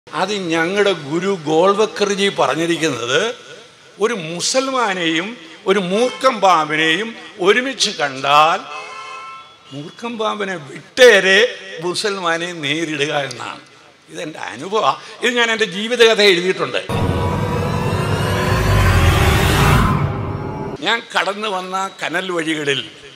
അത് ഞങ്ങളുടെ ഗുരു ഗോൾവക്കർജി പറഞ്ഞിരിക്കുന്നത് ഒരു മുസൽമാനെയും ഒരു മൂർഖം പാമ്പിനെയും ഒരുമിച്ച് കണ്ടാൽ മൂർഖം പാമ്പിനെ വിട്ടേരെ മുസൽമാനെ നേരിടുക എന്നാണ് ഇതെൻ്റെ അനുഭവം ഇത് ഞാൻ എൻ്റെ ജീവിതകഥ എഴുതിയിട്ടുണ്ട് ഞാൻ കടന്നു വന്ന കനൽ വഴികളിൽ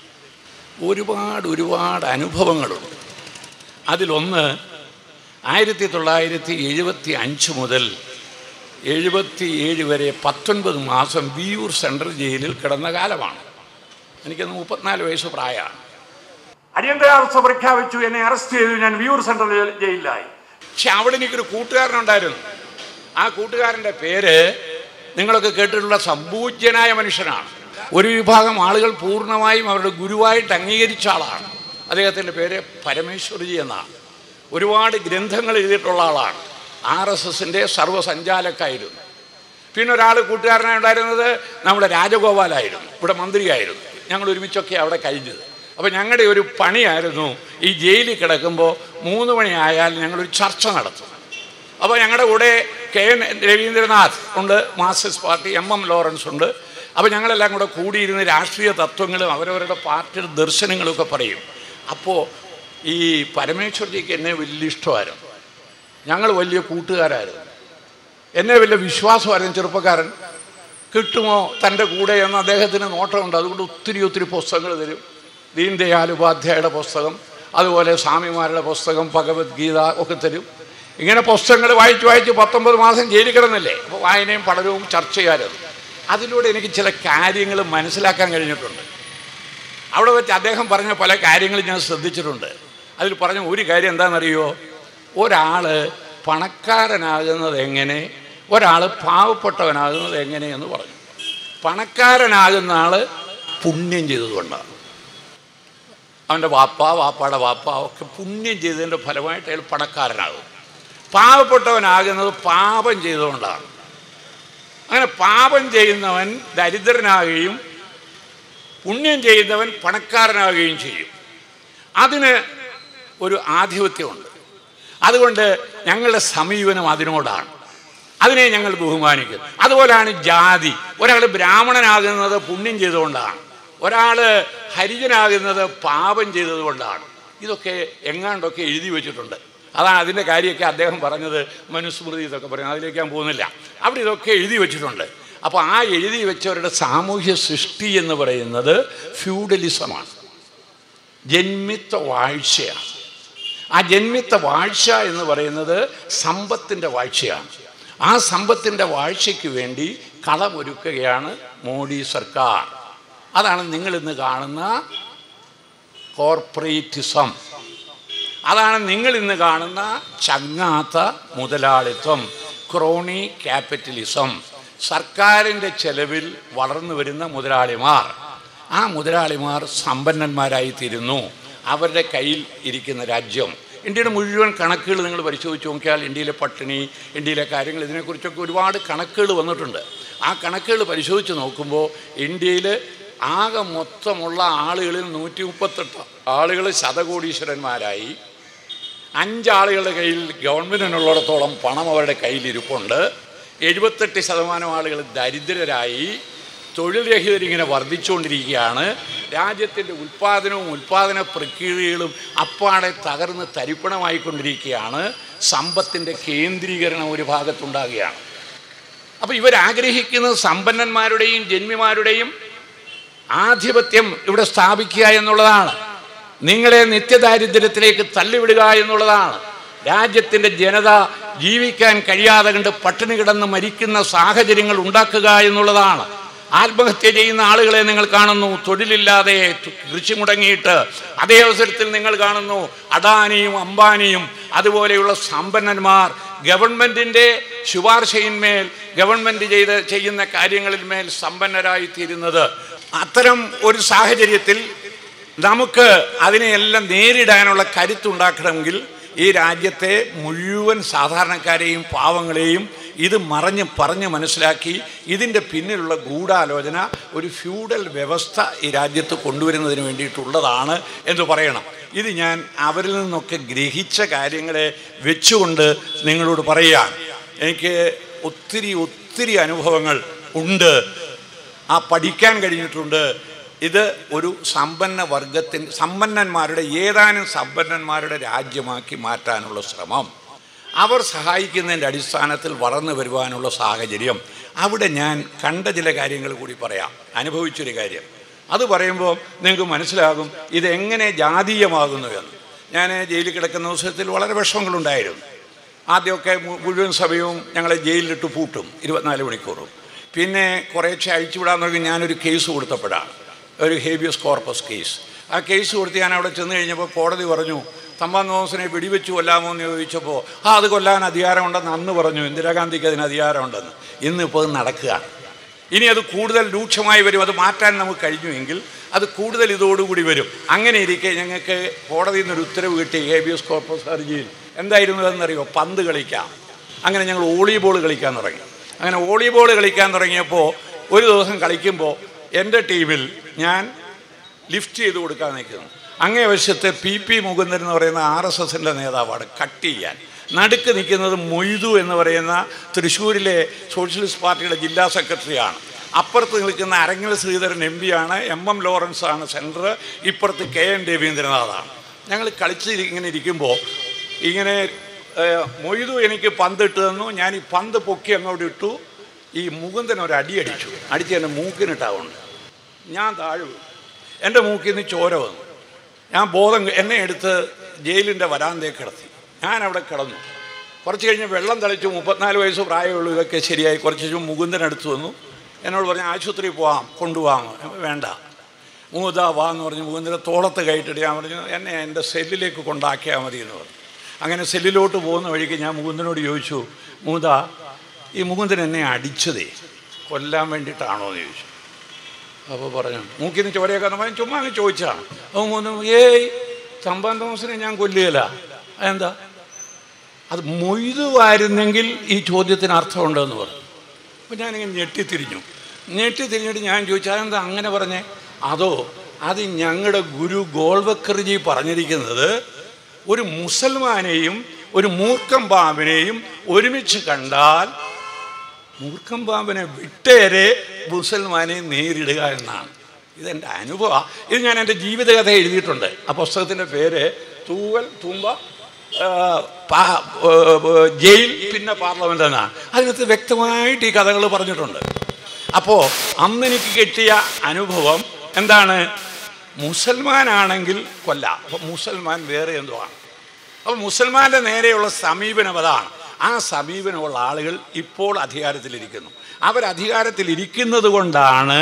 ഒരുപാട് ഒരുപാട് അനുഭവങ്ങളുണ്ട് അതിലൊന്ന് ആയിരത്തി തൊള്ളായിരത്തി എഴുപത്തി അഞ്ച് മുതൽ എഴുപത്തി ഏഴ് വരെ പത്തൊൻപത് മാസം വിയൂർ സെൻട്രൽ ജയിലിൽ കിടന്ന കാലമാണ് എനിക്കന്ന് മുപ്പത്തിനാല് വയസ്സ് പ്രായമാണ് അടിയന്തരാവസ്ഥ പ്രഖ്യാപിച്ചു എന്നെ അറസ്റ്റ് ചെയ്തു ഞാൻ വിയൂർ സെൻട്രൽ ജയിൽ- ജയിലിലായി പക്ഷെ അവിടെ എനിക്കൊരു കൂട്ടുകാരനുണ്ടായിരുന്നു ആ കൂട്ടുകാരൻ്റെ പേര് നിങ്ങളൊക്കെ കേട്ടിട്ടുള്ള സമ്പൂജ്യനായ മനുഷ്യനാണ് ഒരു വിഭാഗം ആളുകൾ പൂർണ്ണമായും അവരുടെ ഗുരുവായിട്ട് അംഗീകരിച്ച ആളാണ് അദ്ദേഹത്തിൻ്റെ പേര് പരമേശ്വരജി എന്നാണ് ഒരുപാട് ഗ്രന്ഥങ്ങൾ എഴുതിയിട്ടുള്ള ആളാണ് ആർ എസ് എസിൻ്റെ സർവ്വസഞ്ചാലക്കായിരുന്നു പിന്നെ ഒരാൾ കൂട്ടുകാരനായി ഉണ്ടായിരുന്നത് നമ്മുടെ രാജഗോപാലായിരുന്നു ഇവിടെ മന്ത്രിയായിരുന്നു ഞങ്ങൾ ഒരുമിച്ചൊക്കെ അവിടെ കഴിഞ്ഞത് അപ്പോൾ ഞങ്ങളുടെ ഒരു പണിയായിരുന്നു ഈ ജയിലിൽ കിടക്കുമ്പോൾ മൂന്ന് മണിയായാൽ ഞങ്ങളൊരു ചർച്ച നടത്തും അപ്പോൾ ഞങ്ങളുടെ കൂടെ കെ എൻ രവീന്ദ്രനാഥ് ഉണ്ട് Marxist party M M Lawrence ഉണ്ട് അപ്പോൾ ഞങ്ങളെല്ലാം കൂടെ കൂടിയിരുന്ന് രാഷ്ട്രീയ തത്വങ്ങളും അവരവരുടെ പാർട്ടിയുടെ ദർശനങ്ങളും ഒക്കെ പറയും അപ്പോൾ ഈ പരമേശ്വർജിക്ക് എന്നെ വലിയ ഇഷ്ടമായിരുന്നു ഞങ്ങൾ വലിയ കൂട്ടുകാരായിരുന്നു എന്നെ വലിയ വിശ്വാസമായിരുന്നു ചെറുപ്പക്കാരൻ കിട്ടുമോ തൻ്റെ കൂടെ എന്ന് അദ്ദേഹത്തിന് നോട്ടമുണ്ട് അതുകൊണ്ട് ഒത്തിരി ഒത്തിരി പുസ്തകങ്ങൾ തരും ദീൻ ദയാൽ ഉപാധ്യായയുടെ പുസ്തകം അതുപോലെ സ്വാമിമാരുടെ പുസ്തകം ഭഗവത്ഗീത ഒക്കെ തരും ഇങ്ങനെ പുസ്തകങ്ങൾ വായിച്ച് വായിച്ച് പത്തൊമ്പത് മാസം ജയിലിൽ കിടന്നില്ലേ അപ്പോൾ വായനയും പഠനവും ചർച്ച ചെയ്യാറുണ്ട് അതിലൂടെ എനിക്ക് ചില കാര്യങ്ങൾ മനസ്സിലാക്കാൻ കഴിഞ്ഞിട്ടുണ്ട് അവിടെ വെച്ച് അദ്ദേഹം പറഞ്ഞ പല കാര്യങ്ങളും ഞാൻ ശ്രദ്ധിച്ചിട്ടുണ്ട് അതിൽ പറഞ്ഞ ഒരു കാര്യം എന്താണെന്നറിയോ ഒരാൾ പണക്കാരനാകുന്നത് എങ്ങനെ ഒരാൾ പാവപ്പെട്ടവനാകുന്നത് എങ്ങനെയെന്ന് പറഞ്ഞു പണക്കാരനാകുന്ന ആൾ പുണ്യം ചെയ്തതുകൊണ്ടാണ് അവൻ്റെ വാപ്പ വാപ്പാടെ വാപ്പ ഒക്കെ പുണ്യം ചെയ്തതിൻ്റെ ഫലമായിട്ട് അയാൾ പണക്കാരനാകും പാവപ്പെട്ടവനാകുന്നത് പാപം ചെയ്തുകൊണ്ടാണ് അങ്ങനെ പാപം ചെയ്യുന്നവൻ ദരിദ്രനാകുകയും പുണ്യം ചെയ്യുന്നവൻ പണക്കാരനാകുകയും ചെയ്യും അതിന് ഒരു ആധിപത്യമുണ്ട് അതുകൊണ്ട് ഞങ്ങളുടെ സമീപനം അതിനോടാണ് അതിനെ ഞങ്ങൾ ബഹുമാനിക്കുന്നു അതുപോലെയാണ് ജാതി ഒരാൾ ബ്രാഹ്മണനാകുന്നത് പുണ്യം ചെയ്തുകൊണ്ടാണ് ഒരാൾ ഹരിജനാകുന്നത് പാപം ചെയ്തതുകൊണ്ടാണ് ഇതൊക്കെ എങ്ങാണ്ടൊക്കെ എഴുതി വെച്ചിട്ടുണ്ട് അതാണ് അതിൻ്റെ കാര്യമൊക്കെ അദ്ദേഹം പറഞ്ഞത് മനുസ്മൃതി ഇതൊക്കെ പറയുന്നത് അതിലേക്ക് ഞാൻ പോകുന്നില്ല അവിടെ ഇതൊക്കെ എഴുതി വെച്ചിട്ടുണ്ട് അപ്പോൾ ആ എഴുതി വെച്ചവരുടെ സാമൂഹ്യ സൃഷ്ടി എന്ന് പറയുന്നത് ഫ്യൂഡലിസമാണ് ജന്മിത്വ വാഴ്ചയാണ് ആ ജന്മിത്ത വാഴ്ച എന്ന് പറയുന്നത് സമ്പത്തിൻ്റെ വാഴ്ചയാണ് ആ സമ്പത്തിൻ്റെ വാഴ്ചയ്ക്ക് വേണ്ടി കളമൊരുക്കുകയാണ് മോഡി സർക്കാർ അതാണ് നിങ്ങൾ ഇന്ന് കാണുന്ന കോർപ്പറേറ്റിസം അതാണ് നിങ്ങൾ ഇന്ന് കാണുന്ന ചങ്ങാത്ത മുതലാളിത്തം ക്രോണി ക്യാപിറ്റലിസം സർക്കാരിൻ്റെ ചെലവിൽ വളർന്നു വരുന്ന മുതലാളിമാർ ആ മുതലാളിമാർ സമ്പന്നന്മാരായി തീരുന്നു അവരുടെ കയ്യിൽ ഇരിക്കുന്ന രാജ്യം ഇന്ത്യയുടെ മുഴുവൻ കണക്കുകൾ നിങ്ങൾ പരിശോധിച്ച് നോക്കിയാൽ ഇന്ത്യയിലെ പട്ടിണി ഇന്ത്യയിലെ കാര്യങ്ങൾ ഇതിനെക്കുറിച്ചൊക്കെ ഒരുപാട് കണക്കുകൾ വന്നിട്ടുണ്ട് ആ കണക്കുകൾ പരിശോധിച്ച് നോക്കുമ്പോൾ ഇന്ത്യയിൽ ആകെ മൊത്തമുള്ള ആളുകളിൽ നൂറ്റി മുപ്പത്തെട്ട് ആളുകൾ ശതകോടീശ്വരന്മാരായി അഞ്ചാളുകളുടെ കയ്യിൽ ഗവൺമെൻറ്റിനുള്ളിടത്തോളം പണം അവരുടെ കയ്യിലിരിപ്പുണ്ട് എഴുപത്തെട്ട് ശതമാനം ആളുകൾ ദരിദ്രരായി തൊഴിൽ രഹിതരിങ്ങനെ വർദ്ധിച്ചുകൊണ്ടിരിക്കുകയാണ് രാജ്യത്തിൻ്റെ ഉൽപ്പാദനവും ഉൽപ്പാദന പ്രക്രിയകളും അപ്പാടെ തകർന്ന് തരിപ്പണമായിക്കൊണ്ടിരിക്കുകയാണ് സമ്പത്തിൻ്റെ കേന്ദ്രീകരണം ഒരു ഭാഗത്തുണ്ടാകുകയാണ് അപ്പോൾ ഇവരാഗ്രഹിക്കുന്നത് സമ്പന്നന്മാരുടെയും ജന്മിമാരുടെയും ആധിപത്യം ഇവിടെ സ്ഥാപിക്കുക എന്നുള്ളതാണ് നിങ്ങളെ നിത്യദാരിദ്ര്യത്തിലേക്ക് തള്ളിവിടുക എന്നുള്ളതാണ് രാജ്യത്തിൻ്റെ ജനത ജീവിക്കാൻ കഴിയാതെ കണ്ട് പട്ടിണി കിടന്ന് മരിക്കുന്ന സാഹചര്യങ്ങൾ ഉണ്ടാക്കുക എന്നുള്ളതാണ് ആത്മഹത്യ ചെയ്യുന്ന ആളുകളെ നിങ്ങൾ കാണുന്നു തൊഴിലില്ലാതെ കൃഷി മുടങ്ങിയിട്ട് അതേ അവസരത്തിൽ നിങ്ങൾ കാണുന്നു അദാനിയും അംബാനിയും അതുപോലെയുള്ള സമ്പന്നന്മാർ ഗവൺമെൻറ്റിൻ്റെ ശുപാർശയിന്മേൽ ഗവൺമെൻറ് ചെയ്ത് ചെയ്യുന്ന കാര്യങ്ങളിൽ മേൽ സമ്പന്നരായി തീരുന്നത് അത്തരം ഒരു സാഹചര്യത്തിൽ നമുക്ക് അതിനെയെല്ലാം നേരിടാനുള്ള കരുത്തുണ്ടാക്കണമെങ്കിൽ ഈ രാജ്യത്തെ മുഴുവൻ സാധാരണക്കാരെയും പാവങ്ങളെയും ഇത് മറഞ്ഞ് പറഞ്ഞ് മനസ്സിലാക്കി ഇതിൻ്റെ പിന്നിലുള്ള ഗൂഢാലോചന ഒരു ഫ്യൂഡൽ വ്യവസ്ഥ ഈ രാജ്യത്ത് കൊണ്ടുവരുന്നതിന് വേണ്ടിയിട്ടുള്ളതാണ് എന്ന് പറയണം ഇത് ഞാൻ അവരിൽ നിന്നൊക്കെ ഗ്രഹിച്ച കാര്യങ്ങളെ വെച്ചുകൊണ്ട് നിങ്ങളോട് പറയുകയാണ് എനിക്ക് ഒത്തിരി ഒത്തിരി അനുഭവങ്ങൾ ഉണ്ട് ആ പഠിക്കാൻ കഴിഞ്ഞിട്ടുണ്ട് ഇത് ഒരു സമ്പന്ന വർഗത്തിൻ സമ്പന്നന്മാരുടെ ഏതാനും സമ്പന്നന്മാരുടെ രാജ്യമാക്കി മാറ്റാനുള്ള ശ്രമം അവർ സഹായിക്കുന്നതിൻ്റെ അടിസ്ഥാനത്തിൽ വളർന്നു വരുവാനുള്ള സാഹചര്യം അവിടെ ഞാൻ കണ്ട ചില കാര്യങ്ങൾ കൂടി പറയാം അനുഭവിച്ചൊരു കാര്യം അത് പറയുമ്പോൾ നിങ്ങൾക്ക് മനസ്സിലാകും ഇതെങ്ങനെ ജാതീയമാകുന്നു എന്ന് ഞാൻ ജയിലിൽ കിടക്കുന്ന ദിവസത്തിൽ വളരെ വിഷമങ്ങളുണ്ടായിരുന്നു ആദ്യമൊക്കെ മു- മുഴുവൻ സമയവും ഞങ്ങളെ ജയിലിലിട്ട് പൂട്ടും ഇരുപത്തിനാല് മണിക്കൂറും പിന്നെ കുറേശ്ശെ അഴിച്ചുവിടാൻ തുടങ്ങി ഞാനൊരു കേസ് കൊടുത്തപ്പോഴാണ് ഒരു ഹേബിയസ് കോർപ്പസ് കേസ് ആ കേസ് കൊടുത്ത് ഞാൻ അവിടെ ചെന്ന് കഴിഞ്ഞപ്പോൾ കോടതി പറഞ്ഞു തമ്പാൻ തോമസിനെ വെടിവെച്ച് കൊല്ലാമോ എന്ന് ചോദിച്ചപ്പോൾ ആ അത് കൊല്ലാൻ അധികാരമുണ്ടെന്ന് അന്ന് പറഞ്ഞു ഇന്ദിരാഗാന്ധിക്ക് അതിന് അധികാരമുണ്ടെന്ന് ഇന്നിപ്പോൾ അത് നടക്കുകയാണ് ഇനി അത് കൂടുതൽ രൂക്ഷമായി വരും അത് മാറ്റാൻ നമുക്ക് കഴിഞ്ഞുവെങ്കിൽ അത് കൂടുതൽ ഇതോടുകൂടി വരും അങ്ങനെ ഇരിക്കെ ഞങ്ങൾക്ക് കോടതിയിൽ നിന്നൊരു ഉത്തരവ് കിട്ടി ഹേബിയസ് കോർപ്പസ് ഹർജിയിൽ എന്തായിരുന്നു എന്നറിയോ പന്ത് കളിക്കാം അങ്ങനെ ഞങ്ങൾ വോളിബോൾ കളിക്കാൻ തുടങ്ങി അങ്ങനെ വോളിബോൾ കളിക്കാൻ തുടങ്ങിയപ്പോൾ ഒരു ദിവസം കളിക്കുമ്പോൾ എൻ്റെ ടീമിൽ ഞാൻ ലിഫ്റ്റ് ചെയ്ത് കൊടുക്കാൻ നിൽക്കുന്നു അങ്ങേ വശത്തെ പി പി മുകുന്ദൻ എന്ന് പറയുന്ന ആർ എസ് എസിൻ്റെ നേതാവാണ് കട്ട് ചെയ്യാൻ നടുക്ക് നിൽക്കുന്നത് മൊയ്തു എന്ന് പറയുന്ന തൃശ്ശൂരിലെ സോഷ്യലിസ്റ്റ് പാർട്ടിയുടെ ജില്ലാ സെക്രട്ടറിയാണ് അപ്പുറത്ത് നിൽക്കുന്ന അരങ്ങൽ ശ്രീധരൻ എം പിയാണ് എം എം ലോറൻസ് ആണ് സെൻറ്റർ ഇപ്പുറത്ത് കെ എൻ രവീന്ദ്രനാഥാണ് ഞങ്ങൾ കളിച്ച് ഇങ്ങനെ ഇരിക്കുമ്പോൾ ഇങ്ങനെ ഏഹ്, മൊയ്തു എനിക്ക് പന്ത് ഇട്ട് തന്നു ഞാൻ ഈ പന്ത് പൊക്കി അങ്ങോട്ട് ഇട്ടു ഈ മുകുന്ദൻ ഒരു അടി അടിച്ചു അടിച്ച് എൻ്റെ മൂക്കിനിട്ടാവുണ്ട് ഞാൻ താഴെ വീണു. എൻ്റെ മൂക്കിൽ നിന്ന് ചോര വന്നു ഞാൻ ബോധം കെ- എന്നെ എടുത്ത് ജയിലിൻ്റെ വരാന്തേ കിടത്തി ഞാൻ അവിടെ കിടന്നു കുറച്ച് കഴിഞ്ഞ് വെള്ളം തളിച്ചു മുപ്പത്തിനാല് വയസ്സ് പ്രായമുള്ളൂ ഇതൊക്കെ ശരിയായി കുറച്ച് കഴിഞ്ഞ് മുകുന്ദൻ അടുത്ത് വന്നു എന്നോട് പറഞ്ഞു ആശുപത്രിയിൽ പോവാം കൊണ്ടുപോകാം ഞാൻ പറഞ്ഞു, വേണ്ട മൂത വാ എന്ന് പറഞ്ഞ് മുകുന്ദനെ തോളത്ത് കയറ്റിട്ട് ഞാൻ പറഞ്ഞു എന്നെ എൻ്റെ സെല്ലിലേക്ക് കൊണ്ടാക്കിയാൽ മതി എന്ന് പറഞ്ഞു അങ്ങനെ സെല്ലിലോട്ട് പോകുന്ന വഴിക്ക് ഞാൻ മുകുന്ദനോട് ചോദിച്ചു മൂത ഈ മുകുന്ദൻ എന്നെ അടിച്ചതേ കൊല്ലാൻ വേണ്ടിയിട്ടാണോ എന്ന് ചോദിച്ചു അപ്പോൾ പറഞ്ഞു മൂക്കിൽ നിന്ന് ചോരയൊക്കെ വന്നപ്പോൾ ഞാൻ ചുമ്മാ അങ്ങ് ചോദിച്ചാണ് അപ്പോൾ മൂന്ന് ഏയ് തമ്പാൻ തോമസിനെ ഞാൻ കൊല്ലുകയില്ല അതെന്താ അത് മൊയ്തുവായിരുന്നെങ്കിൽ ഈ ചോദ്യത്തിന് അർത്ഥമുണ്ടെന്ന് പറഞ്ഞു അപ്പോൾ ഞാനിങ്ങനെ ഞെട്ടിത്തിരിഞ്ഞു ഞെട്ടിത്തിരിഞ്ഞിട്ട് ഞാൻ ചോദിച്ചു അതെന്താ അങ്ങനെ പറഞ്ഞേ അതോ അത് ഞങ്ങളുടെ ഗുരു ഗോൾവക്കർജി പറഞ്ഞിരിക്കുന്നത് ഒരു മുസൽമാനെയും ഒരു മൂർഖം പാമ്പിനെയും ഒരുമിച്ച് കണ്ടാൽ മൂർഖം പാമ്പിനെ വിട്ടേരെ മുസൽമാനെ നേരിടുക എന്നാണ് ഇതെൻ്റെ അനുഭവം ഇത് ഞാൻ എൻ്റെ ജീവിതകഥ എഴുതിയിട്ടുണ്ട് ആ പുസ്തകത്തിൻ്റെ പേര് തൂവൽ തുമ്പ ആ, പാ- ഏ, ഏ, ജയിൽ പിന്നെ പാർലമെൻ്റ് എന്നാണ് അതിനകത്ത് വ്യക്തമായിട്ട് ഈ കഥകൾ പറഞ്ഞിട്ടുണ്ട് അപ്പോൾ അന്ന് എനിക്ക് കിട്ടിയ അനുഭവം എന്താണ് മുസൽമാനാണെങ്കിൽ കൊല്ലാം അപ്പോൾ മുസൽമാൻ വേറെ എന്തോ ആണ് അപ്പോൾ മുസൽമാൻ്റെ നേരെയുള്ള സമീപനം അതാണ് ആ സമീപനമുള്ള ആളുകൾ ഇപ്പോൾ അധികാരത്തിലിരിക്കുന്നു അവർ അധികാരത്തിലിരിക്കുന്നത് കൊണ്ടാണ്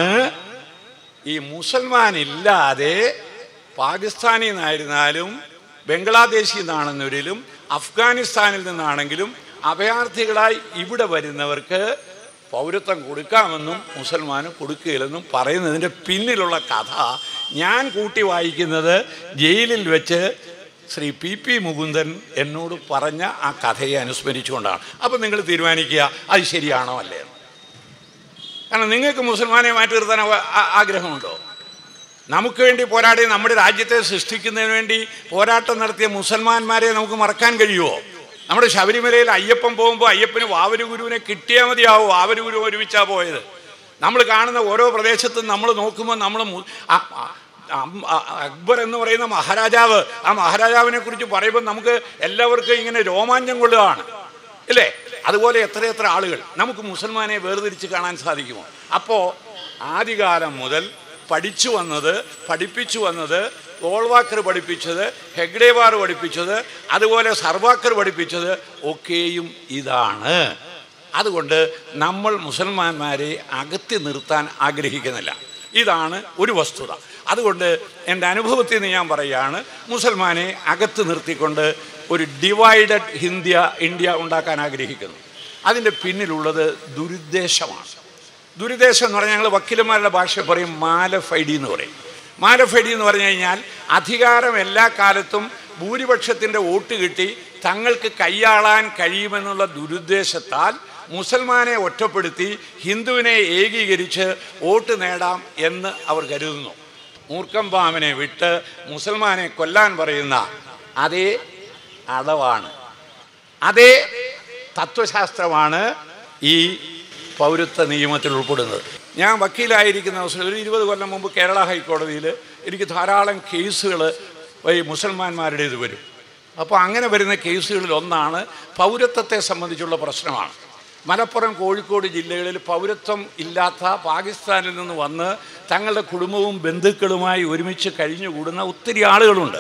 ഈ മുസൽമാൻ ഇല്ലാതെ പാകിസ്ഥാനിൽ നിന്നായിരുന്നാലും ബംഗ്ലാദേശിൽ നിന്നാണെന്നവരിലും അഫ്ഗാനിസ്ഥാനിൽ നിന്നാണെങ്കിലും അഭയാർത്ഥികളായി ഇവിടെ വരുന്നവർക്ക് പൗരത്വം കൊടുക്കാമെന്നും മുസൽമാന് കൊടുക്കുകയില്ലെന്നും പറയുന്നതിൻ്റെ പിന്നിലുള്ള കഥ ഞാൻ കൂട്ടി വായിക്കുന്നത് ജയിലിൽ വെച്ച് ശ്രീ പി പി മുകുന്ദൻ എന്നോട് പറഞ്ഞ ആ കഥയെ അനുസ്മരിച്ചുകൊണ്ടാണ് അപ്പം നിങ്ങൾ തീരുമാനിക്കുക അത് ശരിയാണോ അല്ലേ എന്ന്. കാരണം നിങ്ങൾക്ക് മുസൽമാനെ മാറ്റി നിർത്താൻ അവ- ആ- ആഗ്രഹമുണ്ടോ നമുക്ക് വേണ്ടി പോരാടി നമ്മുടെ രാജ്യത്തെ സൃഷ്ടിക്കുന്നതിന് വേണ്ടി പോരാട്ടം നടത്തിയ മുസൽമാന്മാരെ നമുക്ക് മറക്കാൻ കഴിയുമോ നമ്മുടെ ശബരിമലയിൽ അയ്യപ്പൻ പോകുമ്പോൾ അയ്യപ്പന് വാവരു ഗുരുവിനെ കിട്ടിയാൽ മതിയാവോ വാവരു ഗുരു ഒരുമിച്ചാ പോയത് നമ്മൾ കാണുന്ന ഓരോ പ്രദേശത്തും നമ്മൾ നോക്കുമ്പോൾ നമ്മൾ മു- ആ- ആ- അം- ആ- അക്ബർ എന്ന് പറയുന്ന മഹാരാജാവ് ആ മഹാരാജാവിനെ കുറിച്ച് പറയുമ്പോൾ നമുക്ക് എല്ലാവർക്കും ഇങ്ങനെ രോമാഞ്ചം കൊള്ളുകയാണ് ഇല്ലേ അതുപോലെ എത്രയെത്ര ആളുകൾ നമുക്ക് മുസൽമാനെ വേർതിരിച്ച് കാണാൻ സാധിക്കുമോ അപ്പോൾ ആദ്യകാലം മുതൽ പഠിച്ചു വന്നത് പഠിപ്പിച്ചു വന്നത് ഓൾവാക്കർ പഠിപ്പിച്ചത് ഹെഗ്ഡേവാർ പഠിപ്പിച്ചത് അതുപോലെ സർവാക്കർ പഠിപ്പിച്ചത് ഒക്കെയും ഇതാണ് അതുകൊണ്ട് നമ്മൾ മുസൽമാന്മാരെ അകത്തി നിർത്താൻ ആഗ്രഹിക്കുന്നില്ല ഇതാണ് ഒരു വസ്തുത അതുകൊണ്ട് എൻ്റെ അനുഭവത്തിൽ നിന്ന് ഞാൻ പറയുകയാണ് മുസൽമാനെ അകത്ത് നിർത്തിക്കൊണ്ട് ഒരു ഡിവൈഡഡ് ഇന്ത്യ ഇന്ത്യ ഉണ്ടാക്കാൻ ആഗ്രഹിക്കുന്നു അതിൻ്റെ പിന്നിലുള്ളത് ദുരുദ്ദേശമാണ് ദുരുദ്ദേശം എന്ന് പറഞ്ഞാൽ ഞങ്ങൾ വക്കീലന്മാരുടെ ഭാഷ പറയും മാലഫൈഡി എന്ന് പറയും മാലഫൈഡി എന്ന് പറഞ്ഞു കഴിഞ്ഞാൽ അധികാരം എല്ലാ കാലത്തും ഭൂരിപക്ഷത്തിൻ്റെ വോട്ട് കിട്ടി തങ്ങൾക്ക് കൈയാളാൻ കഴിയുമെന്നുള്ള ദുരുദ്ദേശത്താൽ മുസൽമാനെ ഒറ്റപ്പെടുത്തി ഹിന്ദുവിനെ ഏകീകരിച്ച് വോട്ട് നേടാം എന്ന് അവർ കരുതുന്നു മൂർഖം പാമ്പിനെ വിട്ട് മുസൽമാനെ കൊല്ലാൻ പറയുന്ന അതേ അളവാണ് അതേ തത്വശാസ്ത്രമാണ് ഈ പൗരത്വ നിയമത്തിൽ ഉൾപ്പെടുന്നത് ഞാൻ വക്കീലായിരിക്കുന്ന അവസരം ഒരു ഇരുപത് കൊല്ലം മുമ്പ് കേരള ഹൈക്കോടതിയിൽ എനിക്ക് ധാരാളം കേസുകൾ ഈ മുസൽമാന്മാരുടേത് വരും അപ്പോൾ അങ്ങനെ വരുന്ന കേസുകളിൽ ഒന്നാണ് പൗരത്വത്തെ സംബന്ധിച്ചുള്ള പ്രശ്നമാണ് മലപ്പുറം കോഴിക്കോട് ജില്ലകളിൽ പൗരത്വം ഇല്ലാത്ത പാകിസ്ഥാനിൽ നിന്ന് വന്ന് തങ്ങളുടെ കുടുംബവും ബന്ധുക്കളുമായി ഒരുമിച്ച് കഴിഞ്ഞുകൂടുന്ന ഒത്തിരി ആളുകളുണ്ട്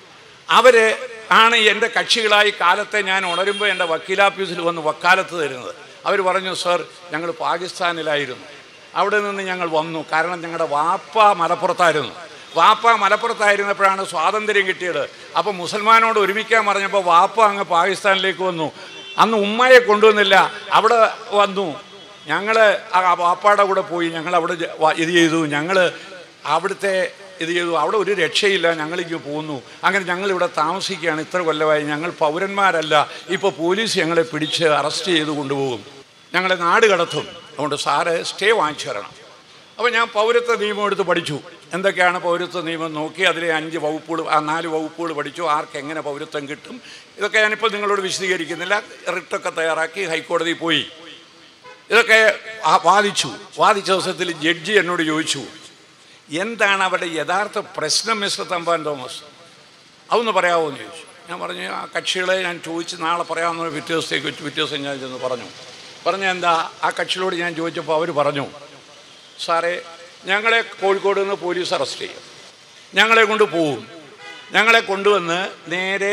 അവർ ആണ് എൻ്റെ കക്ഷികളായി കാലത്തെ ഞാൻ ഉണരുമ്പോൾ എൻ്റെ വക്കീലാഫീസിൽ വന്ന് വക്കാലത്ത് തരുന്നത് അവർ പറഞ്ഞു സർ ഞങ്ങൾ പാകിസ്ഥാനിലായിരുന്നു അവിടെ നിന്ന് ഞങ്ങൾ വന്നു കാരണം ഞങ്ങളുടെ വാപ്പ മലപ്പുറത്തായിരുന്നു വാപ്പ മലപ്പുറത്തായിരുന്നപ്പോഴാണ് സ്വാതന്ത്ര്യം കിട്ടിയത് അപ്പോൾ മുസൽമാനോട് ഒരുമിക്കാൻ പറഞ്ഞപ്പോൾ വാപ്പ അങ്ങ് പാകിസ്ഥാനിലേക്ക് വന്നു അന്ന് ഉമ്മയെ കൊണ്ടുവന്നില്ല അവിടെ വന്നു ഞങ്ങൾ ആ വാപ്പാടെ കൂടെ പോയി ഞങ്ങൾ അവിടെ ജ- വ- ഇത് ചെയ്തു ഞങ്ങൾ അവിടുത്തെ ഇത് ചെയ്തു അവിടെ ഒരു രക്ഷയില്ല ഞങ്ങളിങ്ങ് പോന്നു അങ്ങനെ ഞങ്ങളിവിടെ താമസിക്കുകയാണ് ഇത്ര കൊല്ലമായി ഞങ്ങൾ പൗരന്മാരല്ല ഇപ്പോൾ പോലീസ് ഞങ്ങളെ പിടിച്ച് അറസ്റ്റ് ചെയ്ത് കൊണ്ടുപോകും ഞങ്ങളെ നാട് കടത്തും അതുകൊണ്ട് സാറ് സ്റ്റേ വാങ്ങിച്ചു തരണം അപ്പോൾ ഞാൻ പൗരത്വ നിയമം എടുത്ത് പഠിച്ചു എന്തൊക്കെയാണ് പൗരത്വ നിയമം നോക്കി അതിലെ അഞ്ച് വകുപ്പുകൾ ആ നാല് വകുപ്പുകൾ പഠിച്ചു ആർക്ക് എങ്ങനെ പൗരത്വം കിട്ടും ഇതൊക്കെ ഞാനിപ്പോൾ നിങ്ങളോട് വിശദീകരിക്കുന്നില്ല റിട്ടൊക്കെ തയ്യാറാക്കി ഹൈക്കോടതിയിൽ പോയി ഇതൊക്കെ ആ- വാദിച്ചു വാദിച്ച ദിവസത്തിൽ ജഡ്ജി എന്നോട് ചോദിച്ചു എന്താണ് അവരുടെ യഥാർത്ഥ പ്രശ്നം മിസ്റ്റർ തമ്പാൻ തോമസ് അതൊന്ന് പറയാമോ എന്ന് ചോദിച്ചു ഞാൻ പറഞ്ഞു ആ കക്ഷികളെ ഞാൻ ചോദിച്ച് നാളെ പറയാമെന്ന് പിറ്റേ ദിവസത്തേക്ക് വെച്ച് പിറ്റേ ദിവസം ഞാൻ ചെന്ന് പറഞ്ഞു പറഞ്ഞ എന്താ ആ കക്ഷികളോട് ഞാൻ ചോദിച്ചപ്പോൾ അവർ പറഞ്ഞു സാറേ ഞങ്ങളെ കോഴിക്കോട് നിന്ന് പോലീസ് അറസ്റ്റ് ചെയ്യും ഞങ്ങളെ കൊണ്ട് പോവും ഞങ്ങളെ കൊണ്ടുവന്ന് നേരെ